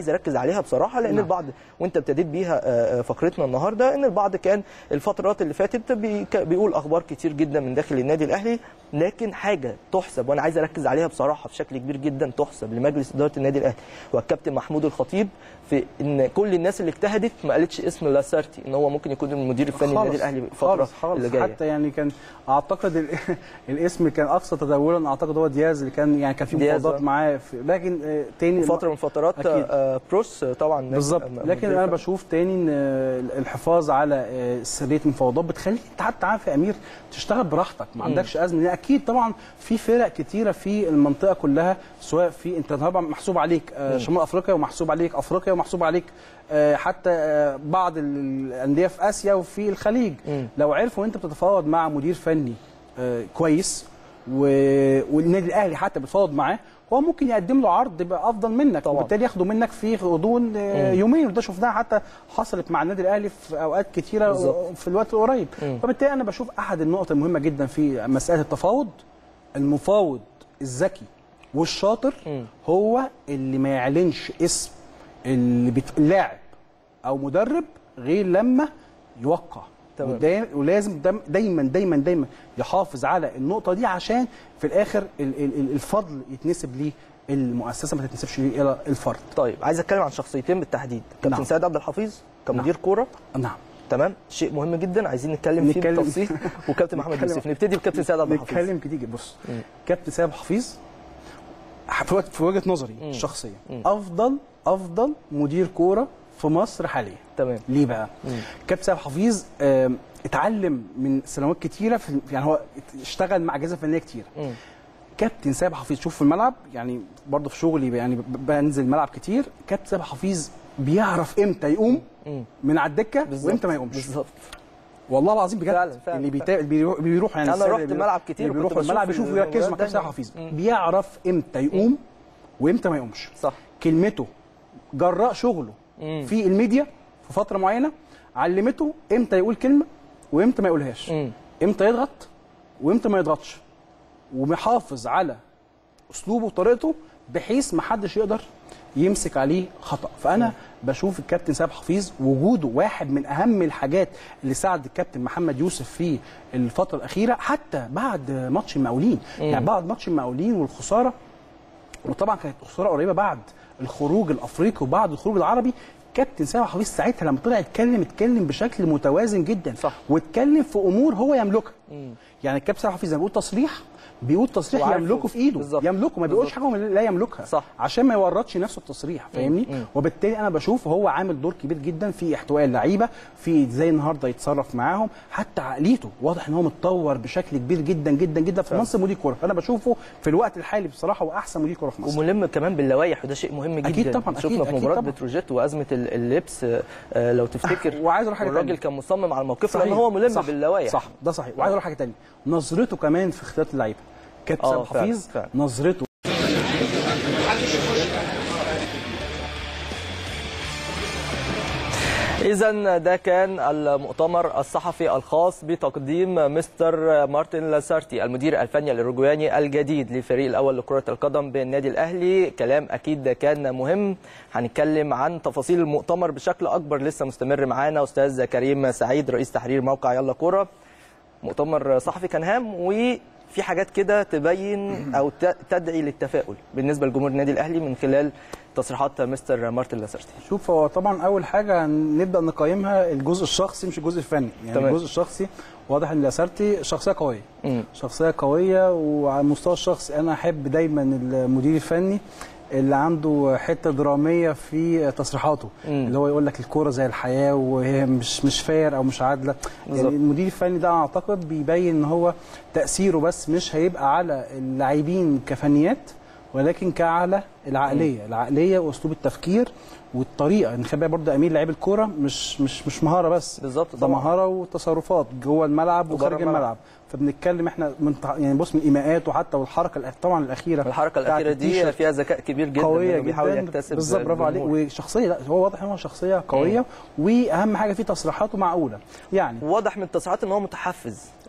Speaker 1: عليها بصراحه لان
Speaker 3: نعم.
Speaker 1: البعض وانت ابتديت بيها آه، آه، فقرتنا النهارده ان البعض كان الفترات اللي فاتت بي- ك- بيقول اخبار كتير جدا من داخل النادي الاهلي لكن حاجه تحسب وانا عايز اركز عليها بصراحه بشكل كبير جدا تحسب لمجلس اداره النادي الاهلي والكابتن محمود الخطيب في ان كل الناس اللي اجتهدت ما قالتش اسم لاسارتي ان هو ممكن يكون المدير الفني للنادي
Speaker 3: خالص،
Speaker 1: الاهلي الفتره
Speaker 3: خالص خالص
Speaker 1: اللي جايه
Speaker 3: حتى يعني كان اعتقد ال- الاسم كان اكثر تداولا اعتقد هو دياز اللي كان يعني كان في
Speaker 1: دياز،
Speaker 3: مفاوضات
Speaker 1: آه.
Speaker 3: معاه في- لكن آه، تاني
Speaker 1: فتره من فترات
Speaker 3: أكيد.
Speaker 1: آه، بروس آه، طبعا
Speaker 3: بالظبط
Speaker 1: م-
Speaker 3: لكن
Speaker 1: مدير
Speaker 3: انا
Speaker 1: فني.
Speaker 3: بشوف تاني ان آه، الحفاظ على آه، سريه المفاوضات بتخليك انت حتى عارف يا امير تشتغل براحتك ما عندكش ازمه لان اكيد طبعا في فرق كتيره في المنطقه كلها سواء في انت طبعا محسوب عليك آه، شمال افريقيا ومحسوب عليك افريقيا ومحسوب عليك آه، حتى آه، بعض الانديه في اسيا وفي الخليج
Speaker 1: مم.
Speaker 3: لو عرفوا انت بتتفاوض مع مدير فني آه، كويس و... والنادي الاهلي حتى بيتفاوض معاه هو ممكن يقدم له عرض يبقى افضل منك
Speaker 1: طبعاً.
Speaker 3: وبالتالي ياخده منك في غضون آه،
Speaker 1: مم.
Speaker 3: يومين وده شفناها حتى حصلت مع النادي الاهلي في اوقات كتيره
Speaker 1: بالظبط.
Speaker 3: في الوقت القريب
Speaker 1: مم.
Speaker 3: فبالتالي انا بشوف احد النقط المهمه جدا في مساله التفاوض المفاوض الذكي والشاطر
Speaker 1: مم.
Speaker 3: هو اللي ما يعلنش اسم اللي بت... اللاعب او مدرب غير لما يوقع
Speaker 1: تمام.
Speaker 3: ودا- ولازم دم- دايما دايما دايما يحافظ على النقطه دي عشان في الاخر ال- ال- ال- الفضل يتنسب ليه المؤسسه ما تتنسبش ليه الى الفرد
Speaker 1: طيب عايز اتكلم عن شخصيتين بالتحديد كابتن
Speaker 3: نعم.
Speaker 1: سيد عبد الحفيظ كمدير كوره
Speaker 3: نعم
Speaker 1: تمام شيء مهم جدا عايزين نتكلم, فيه
Speaker 3: نتكلم.
Speaker 1: بالتفصيل وكابتن محمد
Speaker 3: نتكلم.
Speaker 1: يوسف نبتدي بكابتن سيد عبد الحفيظ
Speaker 3: نتكلم كتير بص
Speaker 1: مم.
Speaker 3: كابتن سامح حفيظ في وجهة- في وجهه نظري
Speaker 1: مم.
Speaker 3: الشخصيه
Speaker 1: مم.
Speaker 3: افضل افضل مدير كوره في مصر حاليا
Speaker 1: تمام
Speaker 3: ليه بقى؟
Speaker 1: مم.
Speaker 3: كابتن سامح حفيظ آم، اتعلم من سنوات كتيره في يعني هو اشتغل مع اجهزه فنيه كتيره
Speaker 1: مم.
Speaker 3: كابتن سامح حفيظ شوف في الملعب يعني برضه في شغلي يعني ب- بنزل الملعب كتير كابتن سامح حفيظ بيعرف امتى يقوم
Speaker 1: مم.
Speaker 3: من على الدكه
Speaker 1: بالظبط.
Speaker 3: وامتى ما يقومش
Speaker 1: بالظبط
Speaker 3: والله العظيم بجد
Speaker 1: فعلا- فعلا-
Speaker 3: اللي بيتا... بيروح بيروح يعني
Speaker 1: أنا
Speaker 3: السادة
Speaker 1: رحت
Speaker 3: اللي
Speaker 1: ملعب كتير
Speaker 3: اللي
Speaker 1: وكنت
Speaker 3: بيروحوا الملعب
Speaker 1: بشوف
Speaker 3: بيشوفوا يركزوا مع
Speaker 1: المباريات
Speaker 3: كابتن سامح
Speaker 1: دايما.
Speaker 3: حفيظ
Speaker 1: مم.
Speaker 3: بيعرف امتى يقوم وامتى ما يقومش
Speaker 1: صح
Speaker 3: كلمته جراء شغله
Speaker 1: مم.
Speaker 3: في الميديا في فتره معينه علمته امتى يقول كلمه وامتى ما يقولهاش
Speaker 1: مم.
Speaker 3: امتى يضغط وامتى ما يضغطش ومحافظ على اسلوبه وطريقته بحيث ما حدش يقدر يمسك عليه خطا فانا بشوف الكابتن سامح حفيظ وجوده واحد من اهم الحاجات اللي ساعد الكابتن محمد يوسف في الفتره الاخيره حتى بعد ماتش المقاولين يعني بعد ماتش المقاولين والخساره وطبعا كانت خساره قريبه بعد الخروج الافريقي وبعد الخروج العربي كابتن سامح حفيظ ساعتها لما طلع يتكلم اتكلم بشكل متوازن جدا
Speaker 1: صح.
Speaker 3: واتكلم في امور هو يملكها
Speaker 1: مم.
Speaker 3: يعني الكابتن سامح حفيظ لما بيقول تصريح بيقول تصريح
Speaker 1: وعارفه.
Speaker 3: يملكه في ايده
Speaker 1: بالظبط.
Speaker 3: يملكه ما بيقولش
Speaker 1: بالظبط.
Speaker 3: حاجه هو لا يملكها
Speaker 1: صح.
Speaker 3: عشان ما يورطش نفسه التصريح فاهمني
Speaker 1: مم.
Speaker 3: وبالتالي انا بشوف هو عامل دور كبير جدا في احتواء اللعيبه في ازاي النهارده يتصرف معاهم حتى عقليته واضح ان هو متطور بشكل كبير جدا جدا جدا في منصب مدير كوره فانا بشوفه في الوقت الحالي بصراحه هو احسن مدير كوره في مصر
Speaker 1: وملم كمان باللوائح وده شيء مهم جدا
Speaker 3: أكيد طبعاً،
Speaker 1: شفنا
Speaker 3: أكيد-
Speaker 1: في
Speaker 3: أكيد
Speaker 1: مباراه
Speaker 3: طبعاً.
Speaker 1: بتروجيت وازمه ال- اللبس آه، آه، لو تفتكر
Speaker 3: وعايز اقول حاجه
Speaker 1: والراجل
Speaker 3: تانية.
Speaker 1: كان مصمم على الموقف لان
Speaker 3: صحيح.
Speaker 1: هو ملم
Speaker 3: صح.
Speaker 1: باللوائح
Speaker 3: صح ده صحيح وعايز اقول حاجه ثانيه نظرته كمان في اختيار اللعيبه كابتن
Speaker 1: آه،
Speaker 3: سامح
Speaker 1: فعلا،
Speaker 3: حفيظ
Speaker 1: فعلا.
Speaker 3: نظرته
Speaker 1: إذا ده كان المؤتمر الصحفي الخاص بتقديم مستر مارتن لاسارتي المدير الفني الأوروجواني الجديد للفريق الأول لكرة القدم بالنادي الأهلي كلام أكيد كان مهم هنتكلم عن تفاصيل المؤتمر بشكل أكبر لسه مستمر معانا أستاذ كريم سعيد رئيس تحرير موقع يلا كورة مؤتمر صحفي كان هام وفي حاجات كده تبين او ت- تدعي للتفاؤل بالنسبه لجمهور النادي الاهلي من خلال تصريحات مستر مارتن لاسارتي
Speaker 3: شوف هو طبعا اول حاجه نبدا نقيمها الجزء الشخصي مش الجزء الفني يعني
Speaker 1: تمام.
Speaker 3: الجزء الشخصي واضح ان لاسارتي شخصيه قويه
Speaker 1: مم.
Speaker 3: شخصيه قويه وعلى المستوى الشخصي انا احب دايما المدير الفني اللي عنده حته دراميه في تصريحاته
Speaker 1: مم.
Speaker 3: اللي هو يقول لك الكوره زي الحياه وهي مش مش فاير او مش عادله يعني
Speaker 1: بالظبط.
Speaker 3: المدير الفني ده اعتقد بيبين ان هو تاثيره بس مش هيبقى على اللاعبين كفنيات ولكن كعلى العقليه العقليه واسلوب التفكير والطريقه ان خلي بالك برضه امير لعيب الكوره مش مش مش مهاره بس
Speaker 1: بالظبط
Speaker 3: ده
Speaker 1: طبعاً.
Speaker 3: مهاره وتصرفات جوه الملعب
Speaker 1: وبره
Speaker 3: وخارج
Speaker 1: الملعب.
Speaker 3: الملعب فبنتكلم احنا من تع- يعني بص من ايماءات وحتى والحركه الأخ- طبعا الاخيره
Speaker 1: الحركه
Speaker 3: بتاعت
Speaker 1: الاخيره دي
Speaker 3: التيشيرت
Speaker 1: فيها ذكاء كبير جدا
Speaker 3: قويه
Speaker 1: إنه بيحاول
Speaker 3: جدا
Speaker 1: يكتسب
Speaker 3: بالظبط برافو عليك
Speaker 1: الجمهور.
Speaker 3: وشخصيه لا هو واضح ان هو شخصيه قويه واهم حاجه فيه تصريحاته معقوله يعني
Speaker 1: واضح من التصريحات ان هو متحفز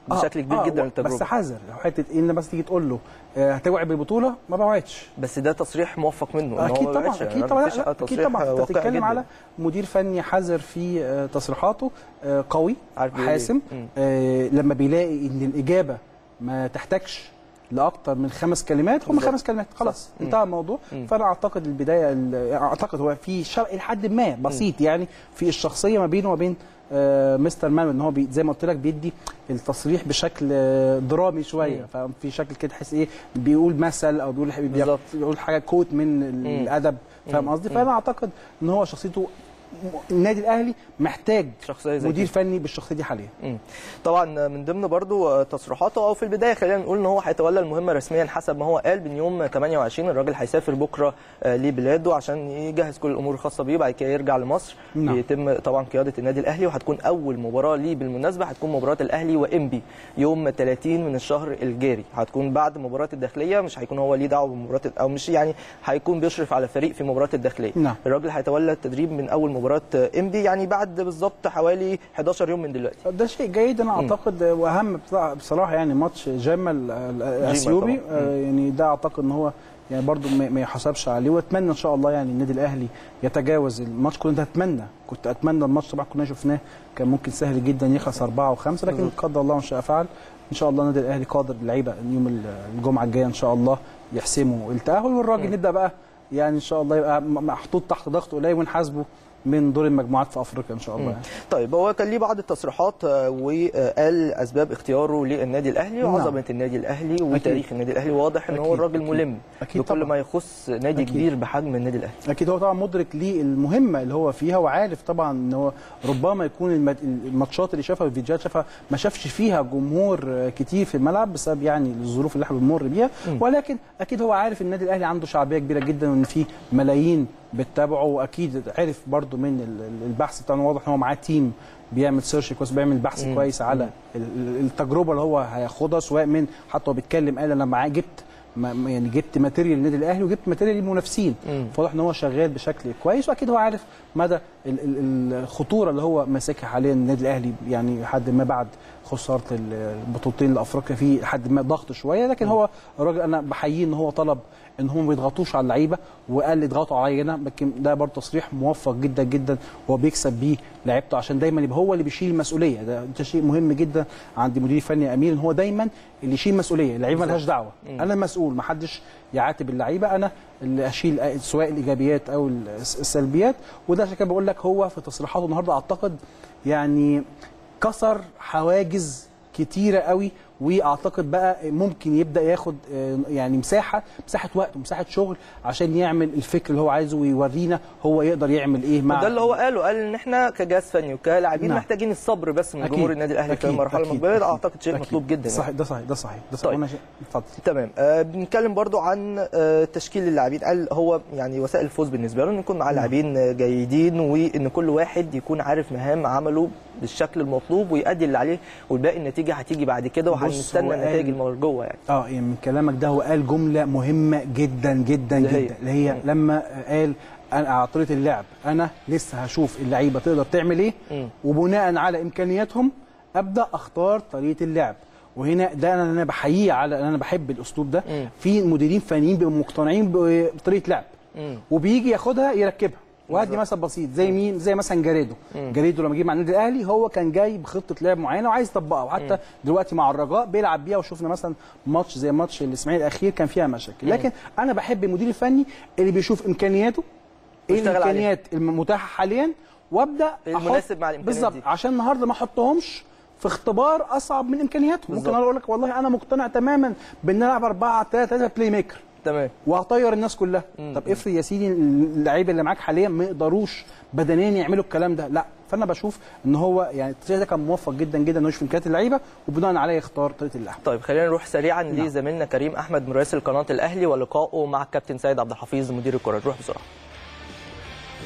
Speaker 1: بشكل كبير
Speaker 3: آه،
Speaker 1: جدا
Speaker 3: بس
Speaker 1: للتجربه
Speaker 3: حذر لو حته ان بس تيجي تقول له آه، هتوعد بالبطوله ما بوعدش
Speaker 1: بس ده تصريح موفق منه إن هو
Speaker 3: اكيد
Speaker 1: ما
Speaker 3: طبعا
Speaker 1: بقتش.
Speaker 3: اكيد
Speaker 1: يعني
Speaker 3: طبعا
Speaker 1: مفيش
Speaker 3: لا، اكيد
Speaker 1: تصريح
Speaker 3: طبعا انت
Speaker 1: واقعي
Speaker 3: بتتكلم
Speaker 1: جداً.
Speaker 3: على مدير فني حذر في آه، تصريحاته آه، قوي
Speaker 1: عارف بيقول إيه.
Speaker 3: حاسم
Speaker 1: مم.
Speaker 3: آه، لما بيلاقي ان الاجابه ما تحتاجش لاكتر من خمس كلمات هم
Speaker 1: بالظبط.
Speaker 3: خمس كلمات خلاص
Speaker 1: مم.
Speaker 3: انتهى الموضوع
Speaker 1: مم.
Speaker 3: فانا اعتقد البدايه ال- اعتقد هو في شرق لحد ما بسيط يعني في الشخصيه ما بينه وبين آه، مستر مان ان هو بي زي ما قلت لك بيدي التصريح بشكل آه، درامي شويه
Speaker 1: مم.
Speaker 3: ففي شكل كده تحس ايه بيقول مثل او بيقول
Speaker 1: بالظبط.
Speaker 3: بيقول حاجه كوت من ال-
Speaker 1: مم.
Speaker 3: الادب فاهم
Speaker 1: مم.
Speaker 3: قصدي
Speaker 1: مم.
Speaker 3: فانا اعتقد ان هو شخصيته النادي الاهلي محتاج
Speaker 1: شخصيه زي
Speaker 3: مدير
Speaker 1: كده.
Speaker 3: فني بالشخصيه دي حاليا
Speaker 1: مم. طبعا من ضمن برضو تصريحاته او في البدايه خلينا نقول ان هو هيتولى المهمه رسميا حسب ما هو قال من يوم 28 الراجل هيسافر بكره آه، لبلاده عشان يجهز كل الامور الخاصه بيه بعد كده يرجع لمصر
Speaker 3: نعم.
Speaker 1: يتم طبعا قياده النادي الاهلي وهتكون اول مباراه ليه بالمناسبه هتكون مباراه الاهلي وانبي يوم 30 من الشهر الجاري هتكون بعد مباراه الداخليه مش هيكون هو ليه دعوه بمباراه او مش يعني هيكون بيشرف على فريق في مباراه الداخليه
Speaker 3: نعم.
Speaker 1: الراجل هيتولى التدريب من اول مباراه انبي يعني بعد بالظبط حوالي 11 يوم من دلوقتي
Speaker 3: ده شيء جيد انا اعتقد واهم بصراحة- بصراحه يعني ماتش جمل الاثيوبي
Speaker 1: طبعاً.
Speaker 3: آه، يعني ده اعتقد ان هو يعني برضو ما ما يحسبش عليه واتمنى ان شاء الله يعني النادي الاهلي يتجاوز الماتش كنت اتمنى كنت اتمنى الماتش طبعا كنا شفناه كان ممكن سهل جدا يخلص أربعة وخمسة لكن
Speaker 1: بالظبط.
Speaker 3: قدر الله ما شاء فعل ان شاء الله النادي الاهلي قادر اللعيبه يوم الجمعه الجايه ان شاء الله يحسموا التاهل والراجل نبدا بقى يعني ان شاء الله يبقى م- محطوط تحت ضغط قليل ونحاسبه من دور المجموعات في افريقيا ان شاء الله يعني.
Speaker 1: طيب هو كان ليه بعض التصريحات آه، وقال اسباب اختياره للنادي الاهلي
Speaker 3: نعم.
Speaker 1: وعظمه النادي الاهلي وتاريخ النادي الاهلي واضح ان هو
Speaker 3: أكيد،
Speaker 1: الراجل
Speaker 3: أكيد.
Speaker 1: ملم
Speaker 3: أكيد
Speaker 1: بكل
Speaker 3: طبعاً.
Speaker 1: ما يخص نادي
Speaker 3: أكيد.
Speaker 1: كبير بحجم النادي الاهلي
Speaker 3: اكيد هو طبعا مدرك للمهمه اللي هو فيها وعارف طبعا ان هو ربما يكون الم- الماتشات اللي شافها والفيديوهات شافها ما شافش فيها جمهور كتير في الملعب بسبب يعني الظروف اللي احنا بنمر بيها ولكن اكيد هو عارف النادي الاهلي عنده شعبيه كبيره جدا وان في ملايين بتتابعه واكيد عرف برضو من ال- ال- البحث بتاعه واضح ان هو معاه تيم بيعمل سيرش كويس بيعمل بحث
Speaker 1: مم.
Speaker 3: كويس على ال- ال- التجربه اللي هو هياخدها سواء من حتى هو بيتكلم قال انا معاه جبت ما- ما- يعني جبت ماتيريال النادي الاهلي وجبت ماتيريال للمنافسين
Speaker 1: مم.
Speaker 3: فواضح ان هو شغال بشكل كويس واكيد هو عارف مدى ال- ال- الخطوره اللي هو ماسكها حاليا النادي الاهلي يعني لحد ما بعد خساره ال- البطولتين لافريقيا في لحد ما ضغط شويه لكن هو الراجل انا بحييه ان هو طلب ان هم ما يضغطوش على اللعيبه وقال يضغطوا علينا لكن ده برضه تصريح موفق جدا جدا هو بيكسب بيه لعيبته عشان دايما يبقى هو اللي بيشيل المسؤوليه ده, ده شيء مهم جدا عند مدير فني امير ان هو دايما اللي يشيل مسؤوليه اللعيبه مالهاش دعوه انا المسؤول ما حدش يعاتب اللعيبه انا اللي اشيل سواء الايجابيات او الس- السلبيات وده عشان كده بقول لك هو في تصريحاته النهارده اعتقد يعني كسر حواجز كتيره قوي واعتقد بقى ممكن يبدا ياخد آه، يعني مساحه مساحه وقت ومساحه شغل عشان يعمل الفكر اللي هو عايزه ويورينا هو يقدر يعمل ايه مع
Speaker 1: ده اللي هو قاله قال ان احنا كجهاز فني وكلاعبين
Speaker 3: نعم.
Speaker 1: محتاجين الصبر بس من
Speaker 3: أكيد،
Speaker 1: جمهور النادي الاهلي في
Speaker 3: أكيد،
Speaker 1: المرحله
Speaker 3: أكيد،
Speaker 1: المقبله ده
Speaker 3: أكيد،
Speaker 1: اعتقد شيء
Speaker 3: أكيد.
Speaker 1: مطلوب جدا يعني.
Speaker 3: صحيح ده صحيح ده صحيح ده صحيح
Speaker 1: طيب.
Speaker 3: وأنا شيء- اتفضل
Speaker 1: تمام آه بنتكلم برضو عن آه تشكيل اللاعبين قال هو يعني وسائل الفوز بالنسبه له ان يكون معاه لاعبين آه، جيدين وان كل واحد يكون عارف مهام عمله بالشكل المطلوب ويؤدي اللي عليه والباقي النتيجه هتيجي بعد كده
Speaker 3: بص،
Speaker 1: وهنستنى
Speaker 3: هو
Speaker 1: النتائج
Speaker 3: قال-
Speaker 1: المرجوه يعني
Speaker 3: اه يعني من كلامك ده هو قال جمله مهمه جدا جدا
Speaker 1: اللي هي؟
Speaker 3: جدا اللي هي لما قال انا اعطيت اللعب انا لسه هشوف اللعيبه تقدر تعمل ايه
Speaker 1: مم.
Speaker 3: وبناء على امكانياتهم ابدا اختار طريقه اللعب وهنا ده انا انا بحييه على ان انا بحب الاسلوب ده
Speaker 1: مم.
Speaker 3: في مديرين فنيين بيبقوا مقتنعين بطريقه لعب
Speaker 1: مم.
Speaker 3: وبيجي ياخدها يركبها وادي مثل بسيط زي مين زي مثلا جاريدو جاريدو لما جه مع النادي الاهلي هو كان جاي بخطه لعب معينه وعايز يطبقها وحتى دلوقتي مع الرجاء بيلعب بيها وشفنا مثلا ماتش زي ماتش الاسماعيلي الاخير كان فيها مشاكل لكن انا بحب المدير الفني اللي بيشوف امكانياته ايه
Speaker 1: ويشتغل عليها.
Speaker 3: الامكانيات المتاحه حاليا وابدا أحط-
Speaker 1: المناسب مع الإمكانيات
Speaker 3: بالظبط
Speaker 1: دي.
Speaker 3: عشان النهارده ما احطهمش في اختبار اصعب من امكانياتهم ممكن
Speaker 1: بالظبط.
Speaker 3: انا اقول لك والله انا مقتنع تماما بان نلعب 4 3 3 بلاي ميكر
Speaker 1: تمام
Speaker 3: وهطير الناس كلها طب افرض يا سيدي اللعيبه اللي معاك حاليا ما يقدروش بدنيا يعملوا الكلام ده لا فانا بشوف ان هو يعني التصريح ده كان موفق جدا جدا انه يشوف امكانيات اللعيبه وبناء عليه يختار طريقه اللعب
Speaker 1: طيب خلينا نروح سريعا لزميلنا كريم احمد مراسل قناه الاهلي ولقائه مع الكابتن سيد عبد الحفيظ مدير الكره نروح بسرعه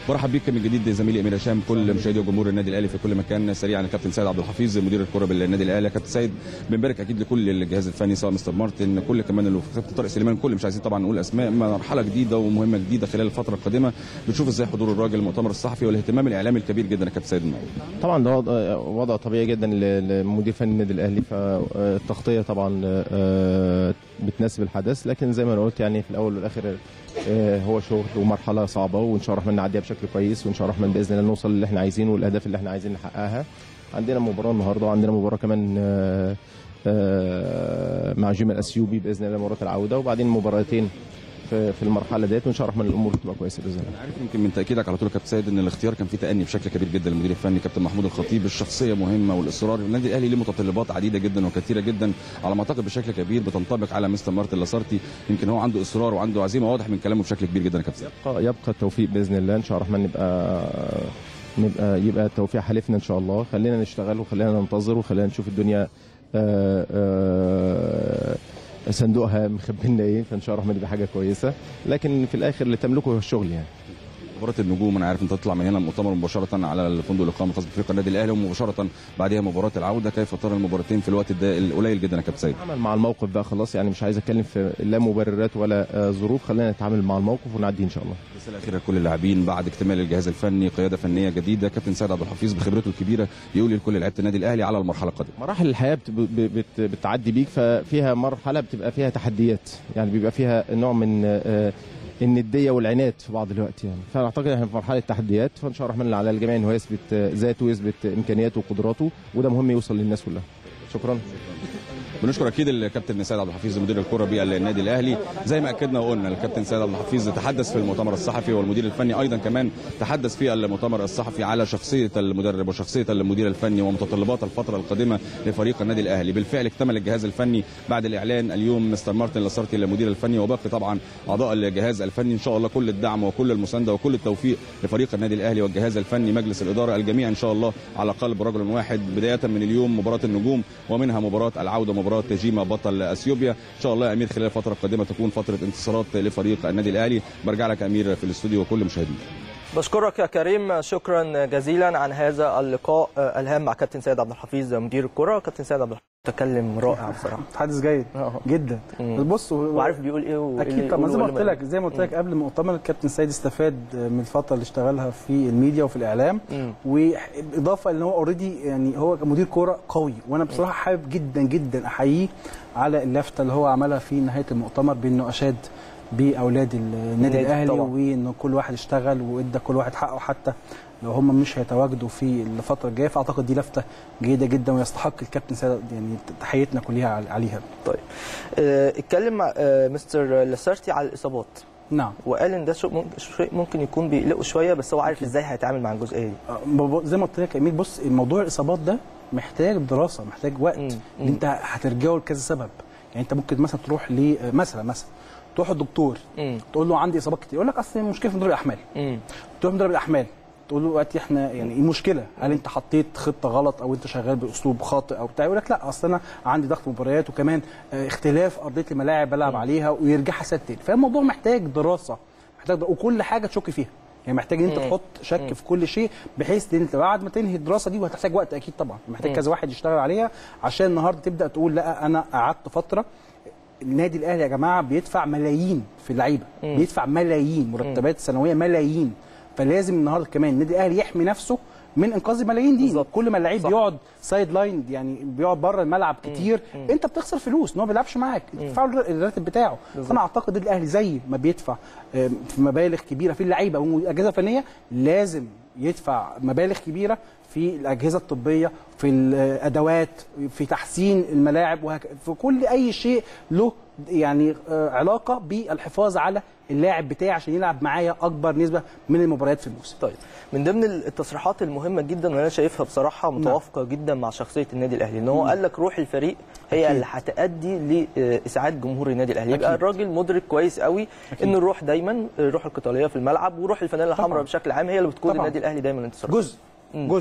Speaker 2: برحب بيك من جديد زميلي امير هشام كل مشاهدي وجمهور النادي الاهلي في كل مكان سريعا الكابتن سيد عبد الحفيظ مدير الكره بالنادي الاهلي كابتن سيد بنبارك اكيد لكل الجهاز الفني سواء مستر مارتن كل كمان اللي كابتن طارق سليمان كل مش عايزين طبعا نقول اسماء مرحله جديده ومهمه جديده خلال الفتره القادمه بتشوف ازاي حضور الراجل المؤتمر الصحفي والاهتمام الاعلامي الكبير جدا يا كابتن سيد المعروف
Speaker 4: طبعا ده وضع- وضع طبيعي جدا ل- لمدير فني النادي الاهلي فالتغطيه طبعا آه، بتناسب الحدث لكن زي ما انا قلت يعني في الاول والاخر آه، هو شغل ومرحله صعبه وان شاء الله الرحمن نعديها بشكل كويس وان شاء الله الرحمن باذن الله نوصل اللي احنا عايزينه والاهداف اللي احنا عايزين نحققها عندنا مباراه النهارده وعندنا مباراه كمان آه، آه، مع جيم الاثيوبي باذن الله مباراه العوده وبعدين مباراتين في في المرحله ديت وان شاء الله الرحمن الامور تبقى كويسه باذن الله
Speaker 2: عارف يمكن من تاكيدك على طول يا كابتن سيد ان الاختيار كان فيه تاني بشكل كبير جدا للمدير الفني كابتن محمود الخطيب الشخصيه مهمه والاصرار النادي الاهلي ليه متطلبات عديده جدا وكثيره جدا على ما اعتقد بشكل كبير بتنطبق على مستر مارتن لاسارتي يمكن هو عنده اصرار وعنده عزيمه واضح من كلامه بشكل كبير جدا يا كابتن سيد
Speaker 4: يبقى يبقى التوفيق باذن الله ان شاء الله الرحمن نبقى نبقى يبقى التوفيق حلفنا ان شاء الله خلينا نشتغل وخلينا ننتظر وخلينا نشوف الدنيا آه، آه، صندوقها مخبينا ايه فان شاء الله الرحمن يبقى حاجه كويسه لكن في الاخر اللي تملكه هو الشغل يعني
Speaker 2: مباراه النجوم انا عارف انت تطلع من هنا المؤتمر مباشره على الفندق الاقامه الخاص بفريق النادي الاهلي ومباشره بعدها مباراه العوده كيف ترى المباراتين في الوقت ده القليل جدا يا كابتن سيد
Speaker 4: نتعامل مع الموقف بقى خلاص يعني مش عايز اتكلم في لا مبررات ولا آه، ظروف خلينا نتعامل مع الموقف ونعدي ان شاء الله
Speaker 2: رساله اخيره لكل اللاعبين بعد اكتمال الجهاز الفني قياده فنيه جديده كابتن سيد عبد الحفيظ بخبرته الكبيره يقول لكل لعيبه النادي الاهلي على المرحله القادمه
Speaker 4: مراحل الحياه بت... بت... بت... بتعدي بيك ففيها مرحله بتبقى فيها تحديات يعني بيبقى فيها نوع من آه، النديه والعناد في بعض الوقت يعني فاعتقد احنا في مرحله تحديات فان شاء الله الرحمن على الجميع ان هو يثبت آه، ذاته ويثبت امكانياته وقدراته وده مهم يوصل للناس كلها شكرا
Speaker 2: بنشكر اكيد الكابتن سيد عبد الحفيظ مدير الكره بالنادي الاهلي زي ما اكدنا وقلنا الكابتن سيد عبد الحفيظ تحدث في المؤتمر الصحفي والمدير الفني ايضا كمان تحدث في المؤتمر الصحفي على شخصيه المدرب وشخصيه المدير الفني ومتطلبات الفتره القادمه لفريق النادي الاهلي بالفعل اكتمل الجهاز الفني بعد الاعلان اليوم مستر مارتن لاسارتي المدير الفني وباقي طبعا اعضاء الجهاز الفني ان شاء الله كل الدعم وكل المسانده وكل التوفيق لفريق النادي الاهلي والجهاز الفني مجلس الاداره الجميع ان شاء الله على قلب رجل واحد بدايه من اليوم مباراه النجوم ومنها مباراه العوده مباراه جيما بطل اثيوبيا ان شاء الله يا امير خلال الفتره القادمه تكون فتره انتصارات لفريق النادي الاهلي برجع لك يا امير في الاستوديو وكل مشاهدينا
Speaker 1: بشكرك يا كريم شكرا جزيلا عن هذا اللقاء آه، الهام مع كابتن سيد عبد الحفيظ مدير الكره كابتن سيد عبد الحفيظ متكلم رائع بصراحه
Speaker 3: حدث جيد
Speaker 1: آه.
Speaker 3: جدا
Speaker 1: مم.
Speaker 3: بص و-
Speaker 1: وعارف بيقول ايه وإيه اللي
Speaker 3: اكيد طبعا زي
Speaker 1: يقوله
Speaker 3: ما
Speaker 1: واللي
Speaker 3: قلت لك زي ما قلت لك قبل المؤتمر الكابتن سيد استفاد من الفتره اللي اشتغلها في الميديا وفي الاعلام
Speaker 1: مم.
Speaker 3: واضافه ان هو اوريدي يعني هو مدير كوره قوي وانا بصراحه حابب جدا جدا احييه على اللفته اللي هو عملها في نهايه المؤتمر بانه اشاد باولاد النادي
Speaker 1: النادي
Speaker 3: الاهلي
Speaker 1: طبعاً.
Speaker 3: وان كل واحد اشتغل وادى كل واحد حقه حتى لو هم مش هيتواجدوا في الفتره الجايه فاعتقد دي لفته جيده جدا ويستحق الكابتن سيد يعني تحيتنا كلها عليها
Speaker 1: طيب آه، اتكلم مع آه، مستر لاسارتي على الاصابات
Speaker 3: نعم
Speaker 1: وقال ان ده شيء ممكن- شيء ممكن يكون بيقلقه شويه بس هو عارف ازاي هيتعامل مع الجزئيه دي
Speaker 3: آه، ب- زي ما قلت لك يا امير بص الموضوع الاصابات ده محتاج دراسه محتاج وقت
Speaker 1: مم.
Speaker 3: ان انت هترجعه لكذا سبب يعني انت ممكن مثلا تروح ل مثلا مثلا تروح الدكتور
Speaker 1: مم.
Speaker 3: تقول له عندي اصابات كتير يقول لك اصل المشكله في مدرب الاحمال
Speaker 1: مم.
Speaker 3: تروح مدرب الاحمال تقول له دلوقتي احنا يعني ايه المشكله؟ هل انت حطيت خطه غلط او انت شغال باسلوب خاطئ او بتاع يقول لك لا اصل انا عندي ضغط مباريات وكمان آه، اختلاف ارضيه الملاعب بلعب عليها ويرجع حساب تاني فالموضوع محتاج دراسه محتاج در... وكل حاجه تشك فيها يعني محتاج ان انت
Speaker 1: مم.
Speaker 3: تحط شك في كل شيء بحيث ان انت بعد ما تنهي الدراسه دي وهتحتاج وقت اكيد طبعا محتاج
Speaker 1: مم.
Speaker 3: كذا واحد يشتغل عليها عشان النهارده تبدا تقول لا انا قعدت فتره النادي الاهلي يا جماعه بيدفع ملايين في اللعيبه
Speaker 1: مم.
Speaker 3: بيدفع ملايين مرتبات سنويه ملايين فلازم النهارده كمان النادي الاهلي يحمي نفسه من انقاذ الملايين دي
Speaker 1: بالظبط.
Speaker 3: كل ما اللعيب
Speaker 1: صح.
Speaker 3: بيقعد سايد لاين يعني بيقعد بره الملعب كتير
Speaker 1: مم.
Speaker 3: انت بتخسر فلوس ان هو ما بيلعبش معاك تدفع له الراتب بتاعه
Speaker 1: بالظبط.
Speaker 3: فانا اعتقد النادي الاهلي زي ما بيدفع آم، في مبالغ كبيره في اللعيبه والاجهزه الفنيه لازم يدفع مبالغ كبيره في الاجهزه الطبيه في الادوات في تحسين الملاعب وهك... في كل اي شيء له يعني آه، علاقه بالحفاظ على اللاعب بتاعي عشان يلعب معايا اكبر نسبه من المباريات في الموسم
Speaker 1: طيب من ضمن التصريحات المهمه جدا وانا شايفها بصراحه متوافقه جدا مع شخصيه النادي الاهلي ان هو قال لك روح الفريق هي
Speaker 3: أكيد.
Speaker 1: اللي هتؤدي لاسعاد جمهور النادي الاهلي يبقى
Speaker 3: أكيد.
Speaker 1: الراجل مدرك كويس قوي ان الروح دايما الروح القتاليه في الملعب وروح الفانيلا الحمراء
Speaker 3: طبعاً.
Speaker 1: بشكل عام هي اللي بتقود
Speaker 3: طبعاً.
Speaker 1: النادي الاهلي دايما انتصارات
Speaker 3: جزء
Speaker 1: مم.
Speaker 3: جزء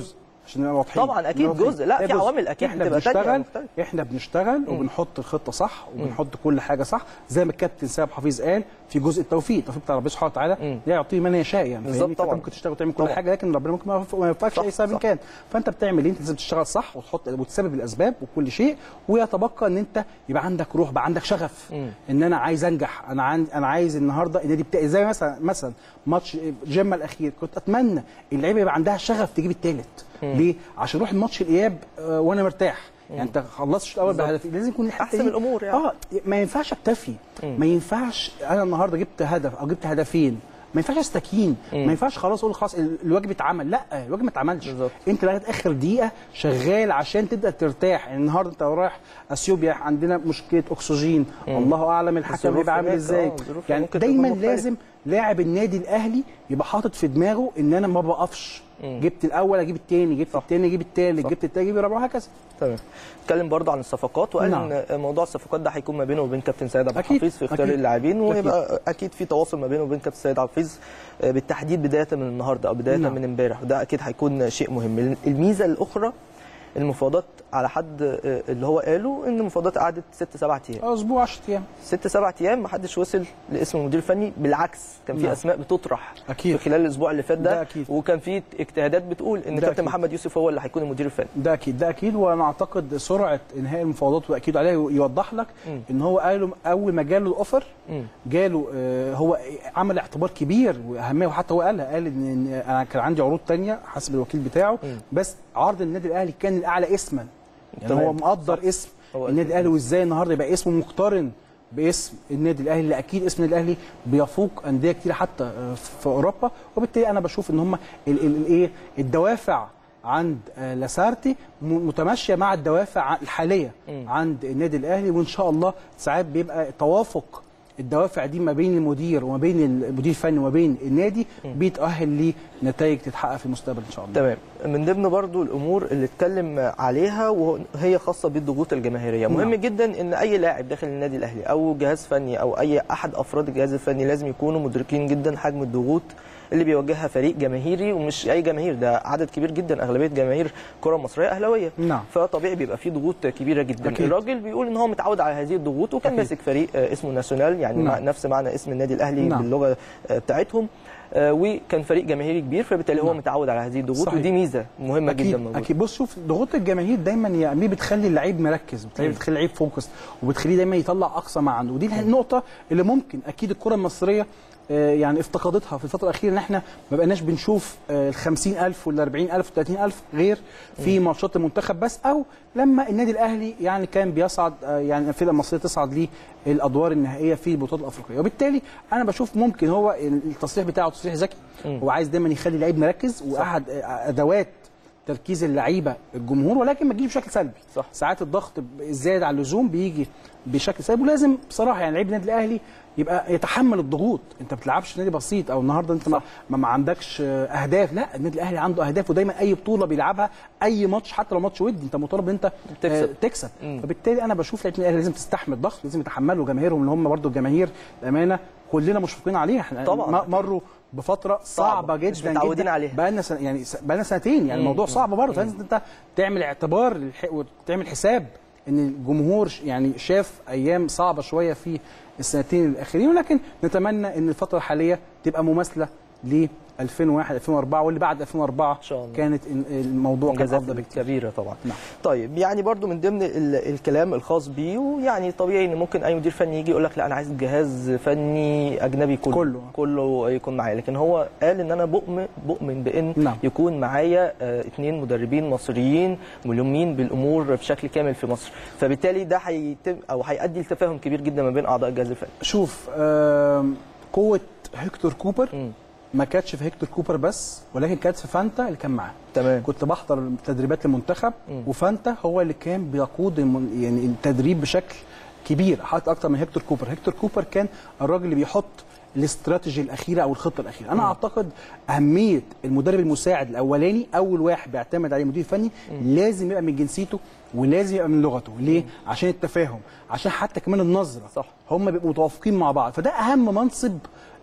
Speaker 3: عشان نبقى واضحين
Speaker 1: طبعاً، أكيد
Speaker 3: نبقى واضحين.
Speaker 1: جزء. لا،
Speaker 3: ده
Speaker 1: في
Speaker 3: جزء.
Speaker 1: عوامل أكيد
Speaker 3: احنا
Speaker 1: بتبقى تانية
Speaker 3: بنشتغل
Speaker 1: مختلفة.
Speaker 3: احنا بنشتغل وبنحط الخطه صح وبنحط كل حاجه صح زي ما الكابتن سامح حفيظ قال في جزء التوفيق التوفيق بتاع ربنا سبحانه وتعالى لا يعطيه من يشاء يعني
Speaker 1: بالظبط
Speaker 3: فاهمني؟ فأنت
Speaker 1: طبعاً.
Speaker 3: ممكن تشتغل وتعمل كل
Speaker 1: طبعاً.
Speaker 3: حاجه لكن ربنا ممكن ما يوفق- ما يوفقكش
Speaker 1: صح،
Speaker 3: اي سبب
Speaker 1: صح.
Speaker 3: كان فانت بتعمل ايه انت لازم تشتغل صح وتحط وتسبب الاسباب وكل شيء ويتبقى ان انت يبقى عندك روح بقى عندك شغف ان انا عايز انجح انا عندي انا عايز النهارده النادي بتاعي زي مثلا مثلا ماتش جيما الاخير كنت اتمنى اللعيبه يبقى عندها شغف تجيب الثالث ليه عشان اروح الماتش الاياب آه، وانا مرتاح يعني انت خلصت الشوط الاول بهدفين لازم يكون الحته
Speaker 1: أحسن
Speaker 3: دي-
Speaker 1: الأمور يعني.
Speaker 3: اه ما ينفعش اكتفي ما ينفعش انا النهارده جبت هدف او جبت هدفين ما ينفعش استكين ما ينفعش خلاص اقول خلاص ال- الواجب اتعمل لا الواجب ما اتعملش
Speaker 1: بالظبط.
Speaker 3: انت لغايه اخر دقيقه شغال عشان تبدا ترتاح يعني النهارده انت رايح اثيوبيا عندنا مشكله اكسجين الله اعلم الحكم
Speaker 1: الظروف
Speaker 3: هيبقى عامل
Speaker 1: هناك،
Speaker 3: ازاي
Speaker 1: آه، الظروف
Speaker 3: يعني
Speaker 1: ممكن تبقى
Speaker 3: دايما
Speaker 1: مختلفة.
Speaker 3: لازم لاعب النادي الاهلي يبقى حاطط في دماغه ان انا ما بقفش جبت الاول اجيب الثاني جبت الثاني اجيب الثالث جبت الثالث اجيب الرابع وهكذا
Speaker 1: تمام اتكلم برضه عن الصفقات وقال
Speaker 3: نعم.
Speaker 1: ان موضوع الصفقات ده هيكون ما بينه وبين كابتن سيد عبد
Speaker 3: أكيد،
Speaker 1: الحفيظ في اختيار
Speaker 3: أكيد.
Speaker 1: اللاعبين
Speaker 3: أكيد.
Speaker 1: ويبقى اكيد في تواصل ما بينه وبين كابتن سيد عبد الحفيظ آه، بالتحديد بدايه من النهارده او بدايه
Speaker 3: نعم.
Speaker 1: من امبارح وده اكيد هيكون شيء مهم الميزه الاخرى المفاوضات على حد آه، اللي هو قاله ان المفاوضات قعدت ست سبع ايام
Speaker 3: اسبوع 10 ايام
Speaker 1: ست سبع ايام ما حدش وصل لاسم المدير الفني بالعكس كان في
Speaker 3: نعم.
Speaker 1: اسماء بتطرح
Speaker 3: أكيد.
Speaker 1: في خلال الاسبوع اللي فات ده,
Speaker 3: ده أكيد.
Speaker 1: وكان في اجتهادات بتقول ان
Speaker 3: ده
Speaker 1: كابتن
Speaker 3: أكيد.
Speaker 1: محمد يوسف هو اللي هيكون المدير الفني
Speaker 3: ده اكيد ده اكيد وانا اعتقد سرعه انهاء المفاوضات واكيد عليها يوضح لك ان هو قالوا اول ما جاله الاوفر
Speaker 1: مم.
Speaker 3: جاله آه، هو عمل اعتبار كبير واهميه وحتى هو قالها قال ان إن انا كان عندي عروض تانية حسب الوكيل بتاعه بس عرض النادي الاهلي كان الاعلى اسما يعني
Speaker 1: تمام.
Speaker 3: هو مقدر اسم
Speaker 1: هو
Speaker 3: النادي الاهلي وازاي النهارده يبقى اسمه مقترن باسم النادي الاهلي اللي اكيد اسم النادي الاهلي بيفوق انديه كتير حتى آه، في اوروبا وبالتالي انا بشوف ان هم الايه الدوافع عند آه، لاسارتي م- متماشيه مع الدوافع الحاليه عند النادي الاهلي وان شاء الله ساعات بيبقى توافق الدوافع دي ما بين المدير وما بين المدير الفني وما بين النادي بيتاهل لنتائج تتحقق في المستقبل ان شاء الله
Speaker 1: تمام من ضمن برضو الامور اللي اتكلم عليها وهي خاصه بالضغوط الجماهيريه مهم
Speaker 3: نعم.
Speaker 1: جدا ان اي لاعب داخل النادي الاهلي او جهاز فني او اي احد افراد الجهاز الفني لازم يكونوا مدركين جدا حجم الضغوط اللي بيواجهها فريق جماهيري ومش اي جماهير ده عدد كبير جدا اغلبيه جماهير الكره المصريه اهلاويه
Speaker 3: نعم.
Speaker 1: فطبيعي بيبقى فيه ضغوط كبيره جدا
Speaker 3: أكيد.
Speaker 1: الراجل بيقول ان هو متعود على هذه الضغوط وكان
Speaker 3: أكيد.
Speaker 1: ماسك فريق آه، اسمه ناسيونال يعني
Speaker 3: نعم.
Speaker 1: مع نفس معنى اسم النادي الاهلي
Speaker 3: نعم.
Speaker 1: باللغه آه، بتاعتهم آه، وكان فريق جماهيري كبير فبالتالي هو
Speaker 3: نعم.
Speaker 1: متعود على هذه الضغوط
Speaker 3: صحيح.
Speaker 1: ودي ميزه مهمه جدا
Speaker 3: اكيد
Speaker 1: موجوده
Speaker 3: اكيد بص شوف ضغوط الجماهير دايما يا امير بتخلي اللعيب مركز بتخلي
Speaker 1: مم.
Speaker 3: بتخلي اللعيب فوكس وبتخليه دايما يطلع اقصى ما عنده ودي النقطه اللي ممكن اكيد الكره المصريه آه، يعني افتقدتها في الفتره الاخيره ان احنا ما بقيناش بنشوف ال 50000 وال 40000 وال 30000 غير في ماتشات المنتخب بس او لما النادي الاهلي يعني كان بيصعد آه، يعني الفرقه المصريه تصعد للادوار النهائيه في البطولات الافريقيه وبالتالي انا بشوف ممكن هو التصريح بتاعه تصريح ذكي هو عايز دايما يخلي اللعيب مركز واحد آه، ادوات تركيز اللعيبه الجمهور ولكن ما تجيش بشكل سلبي
Speaker 1: صح.
Speaker 3: ساعات الضغط الزايد عن اللزوم بيجي بشكل سلبي ولازم بصراحه يعني لعيب النادي الاهلي يبقى يتحمل الضغوط انت ما بتلعبش نادي بسيط او النهارده انت ما, ما ما عندكش آه، اهداف لا النادي الاهلي عنده اهداف ودايما اي بطوله بيلعبها اي ماتش حتى لو ماتش ودي انت مطالب ان انت
Speaker 1: تكسب.
Speaker 3: آه، تكسب
Speaker 1: مم.
Speaker 3: فبالتالي انا بشوف لعيبه الاهلي لازم تستحمل ضغط لازم يتحملوا جماهيرهم اللي هم برضو الجماهير بامانه كلنا مشفقين عليها احنا
Speaker 1: طبعاً.
Speaker 3: م- مروا بفتره صعبه جدا
Speaker 1: مش متعودين
Speaker 3: جدا
Speaker 1: عليها.
Speaker 3: بقالنا سنة يعني س- بقالنا سنتين يعني الموضوع صعب برضه فلازم انت تعمل اعتبار للح- وتعمل حساب ان الجمهور ش- يعني شاف ايام صعبه شويه في السنتين الاخيرين ولكن نتمنى ان الفتره الحاليه تبقى مماثله ل 2001 2004 واللي بعد 2004
Speaker 1: إن شاء الله.
Speaker 3: كانت ال- الموضوع كان
Speaker 1: انجازات
Speaker 3: افضل بكتير
Speaker 1: كبيره طبعا
Speaker 3: نعم.
Speaker 1: طيب يعني برضو من ضمن ال- الكلام الخاص بيه ويعني طبيعي ان ممكن اي مدير فني يجي يقول لك لا انا عايز جهاز فني اجنبي كله
Speaker 3: كله.
Speaker 1: كله يكون معايا لكن هو قال ان انا بؤمن بؤمن بان
Speaker 3: نعم.
Speaker 1: يكون معايا آه، اثنين مدربين مصريين ملمين بالامور بشكل كامل في مصر فبالتالي ده هيتم او هيؤدي لتفاهم كبير جدا ما بين اعضاء الجهاز الفني
Speaker 3: شوف آم، قوه هيكتور كوبر
Speaker 1: مم.
Speaker 3: ما كانتش في هيكتور كوبر بس ولكن كانت في فانتا اللي كان معاه
Speaker 1: تمام
Speaker 3: كنت بحضر تدريبات المنتخب
Speaker 1: مم.
Speaker 3: وفانتا هو اللي كان بيقود المن- يعني التدريب بشكل كبير حتى اكتر من هيكتور كوبر هيكتور كوبر كان الراجل اللي بيحط الاستراتيجي الاخيره او الخطه الاخيره انا اعتقد اهميه المدرب المساعد الاولاني اول واحد بيعتمد عليه مدير فني لازم يبقى من جنسيته ولازم يبقى من لغته ليه عشان التفاهم عشان حتى كمان النظره
Speaker 1: صح.
Speaker 3: هم بيبقوا متوافقين مع بعض فده اهم منصب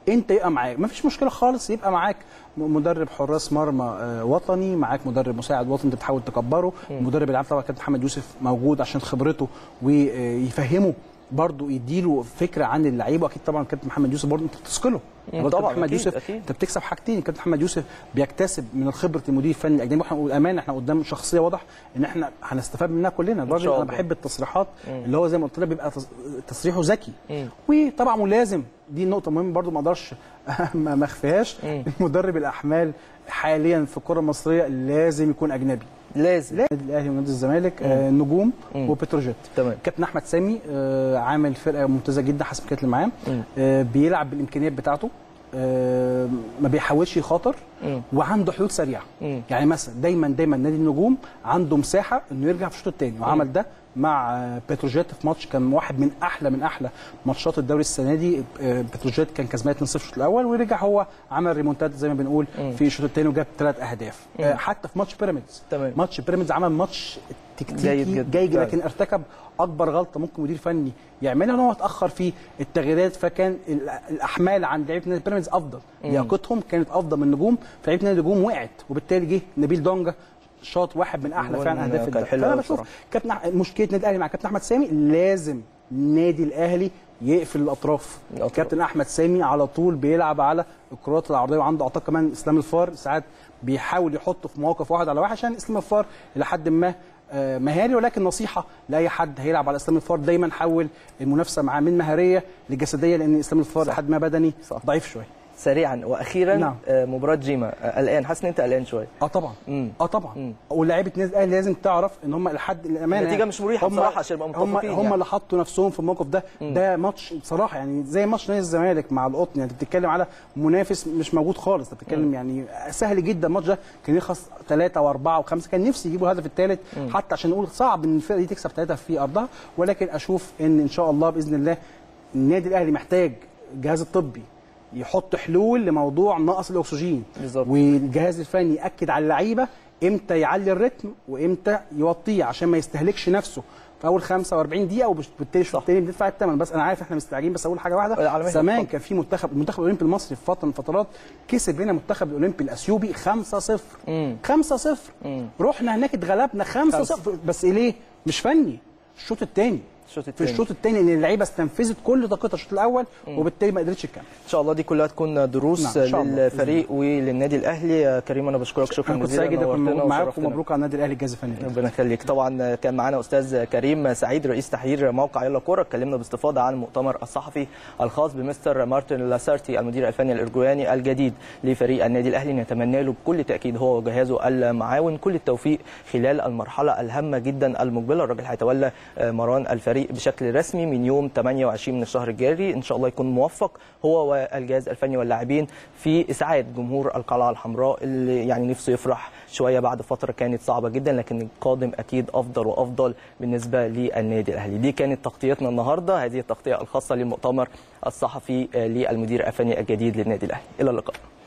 Speaker 3: انت يبقى معاك ما فيش مشكله خالص يبقى معاك م- مدرب حراس مرمى آه، وطني معاك مدرب مساعد وطني انت بتحاول تكبره مدرب العام طبعا كابتن محمد يوسف موجود عشان خبرته ويفهمه برضه يديله فكره عن اللعيبه واكيد طبعا كابتن محمد يوسف برضه انت بتثقله
Speaker 1: مم،
Speaker 3: برضه
Speaker 1: طبعاً،
Speaker 3: كابتن محمد
Speaker 1: أكيد،
Speaker 3: يوسف
Speaker 1: أكيد.
Speaker 3: انت بتكسب حاجتين كابتن محمد يوسف بيكتسب من خبره المدير الفني الاجنبي واحنا والامانه احنا قدام شخصيه واضح ان احنا هنستفاد منها كلنا الراجل
Speaker 1: شاء
Speaker 3: انا
Speaker 1: الله.
Speaker 3: بحب التصريحات اللي هو زي ما قلت لك بيبقى تص- تصريحه ذكي
Speaker 1: مم.
Speaker 3: وطبعا ولازم دي نقطه مهمه برضو ما اقدرش ما ما اخفيهاش مدرب الاحمال حاليا في الكره المصريه لازم يكون اجنبي
Speaker 1: لازم
Speaker 3: لا النادي الاهلي ونادي الزمالك آه نجوم
Speaker 1: مم.
Speaker 3: وبتروجيت
Speaker 1: تمام.
Speaker 3: كابتن احمد سامي آه عامل فرقه ممتازه جدا حسب كانت اللي معاه
Speaker 1: مم.
Speaker 3: آه بيلعب بالامكانيات بتاعته آه ما بيحاولش يخاطر
Speaker 1: مم.
Speaker 3: وعنده حلول سريعه
Speaker 1: مم.
Speaker 3: يعني مثلا دايما دايما نادي النجوم عنده مساحه انه يرجع في الشوط الثاني وعمل ده مع آه، بتروجيت في ماتش كان واحد من احلى من احلى ماتشات الدوري السنه دي آه، بتروجيت كان كسبان 2-0 الشوط الاول ورجع هو عمل ريمونتاد زي ما بنقول في الشوط الثاني وجاب ثلاث اهداف آه، حتى في ماتش بيراميدز
Speaker 1: تمام.
Speaker 3: ماتش بيراميدز عمل ماتش تكتيكي
Speaker 1: جيد جدا.
Speaker 3: جيد
Speaker 1: فعلا.
Speaker 3: لكن ارتكب اكبر غلطه ممكن مدير فني يعملها ان هو اتاخر في التغييرات فكان ال- الاحمال عند لعيبه نادي بيراميدز افضل لياقتهم كانت افضل من النجوم فلعيبه نادي النجوم وقعت وبالتالي جه نبيل دونجا شاط واحد من احلى
Speaker 1: جون
Speaker 3: فعلا اهداف
Speaker 1: كان
Speaker 3: الدوري.
Speaker 1: حلو
Speaker 3: فانا
Speaker 1: أوي
Speaker 3: بشوف
Speaker 1: بصراحة.
Speaker 3: كابتن أح- مشكله النادي الاهلي مع كابتن احمد سامي لازم النادي الاهلي يقفل الاطراف
Speaker 1: الأطراف.
Speaker 3: كابتن احمد سامي على طول بيلعب على الكرات العرضيه وعنده اعتقد كمان اسلام الفار ساعات بيحاول يحطه في مواقف واحد على واحد عشان اسلام الفار الى حد ما آه، مهاري ولكن نصيحه لاي حد هيلعب على اسلام الفار دايما حول المنافسه معاه من مهاريه لجسديه لان اسلام الفار لحد ما بدني
Speaker 1: صح.
Speaker 3: ضعيف شويه
Speaker 1: سريعا واخيرا
Speaker 3: نعم.
Speaker 1: آه، مباراه جيما آه، قلقان حاسس ان انت قلقان شويه
Speaker 3: اه طبعا
Speaker 1: مم.
Speaker 3: اه طبعا
Speaker 1: مم.
Speaker 3: ولاعيبه النادي الاهلي لازم تعرف ان هم لحد الامانه
Speaker 1: النتيجة مش مريحة
Speaker 3: هم-
Speaker 1: بصراحة عشان نبقى
Speaker 3: هم
Speaker 1: متفقين
Speaker 3: هم
Speaker 1: يعني.
Speaker 3: اللي حطوا نفسهم في الموقف ده ده ماتش بصراحه يعني زي ماتش نادي الزمالك مع القطن يعني انت بتتكلم على منافس مش موجود خالص انت بتتكلم يعني سهل جدا الماتش ده كان يخلص ثلاثه واربعه وخمسه كان نفسي يجيبوا الهدف الثالث حتى عشان نقول صعب ان الفرقه دي تكسب ثلاثه في ارضها ولكن اشوف ان ان شاء الله باذن الله النادي الاهلي محتاج الجهاز الطبي يحط حلول لموضوع نقص الاكسجين
Speaker 1: بالظبط.
Speaker 3: والجهاز الفني ياكد على اللعيبه امتى يعلي الريتم وامتى يوطيه عشان ما يستهلكش نفسه في اول 45 دقيقه وبالتالي الشوط الثاني بندفع الثمن بس انا عارف احنا مستعجلين بس اقول حاجه
Speaker 1: على
Speaker 3: واحده
Speaker 1: مهلك
Speaker 3: زمان
Speaker 1: اتفضل.
Speaker 3: كان في منتخب المنتخب الاولمبي المصري في فتره من الفترات كسب هنا المنتخب الاولمبي الاثيوبي 5-0
Speaker 1: مم.
Speaker 3: 5-0 رحنا هناك اتغلبنا 5-0 بس ليه؟ مش فني الشوط الثاني
Speaker 1: الشوط
Speaker 3: في
Speaker 1: الثاني.
Speaker 3: الشوط الثاني ان اللعيبه استنفذت كل طاقتها الشوط الاول وبالتالي ما قدرتش تكمل
Speaker 1: ان شاء الله دي كلها تكون دروس
Speaker 3: نعم، إن شاء الله.
Speaker 1: للفريق وللنادي الاهلي يا كريم انا بشكرك شكرا
Speaker 3: انا كنت
Speaker 1: جزيلا
Speaker 3: سعيد جدا
Speaker 1: نورتنا
Speaker 3: اكون معاكم
Speaker 1: وشرفتنا.
Speaker 3: ومبروك على النادي الاهلي الجائزه الفنيه
Speaker 1: ربنا يخليك طبعا كان معانا استاذ كريم سعيد رئيس تحرير موقع يلا كوره اتكلمنا باستفاضه عن المؤتمر الصحفي الخاص بمستر مارتن لاسارتي المدير الفني الارجواني الجديد لفريق النادي الاهلي نتمنى له بكل تاكيد هو وجهازه المعاون كل التوفيق خلال المرحله الهامه جدا المقبله الراجل هيتولى مران الفريق بشكل رسمي من يوم 28 من الشهر الجاري ان شاء الله يكون موفق هو والجهاز الفني واللاعبين في اسعاد جمهور القلعه الحمراء اللي يعني نفسه يفرح شويه بعد فتره كانت صعبه جدا لكن القادم اكيد افضل وافضل بالنسبه للنادي الاهلي دي كانت تغطيتنا النهارده هذه التغطيه الخاصه للمؤتمر الصحفي للمدير الفني الجديد للنادي الاهلي الى اللقاء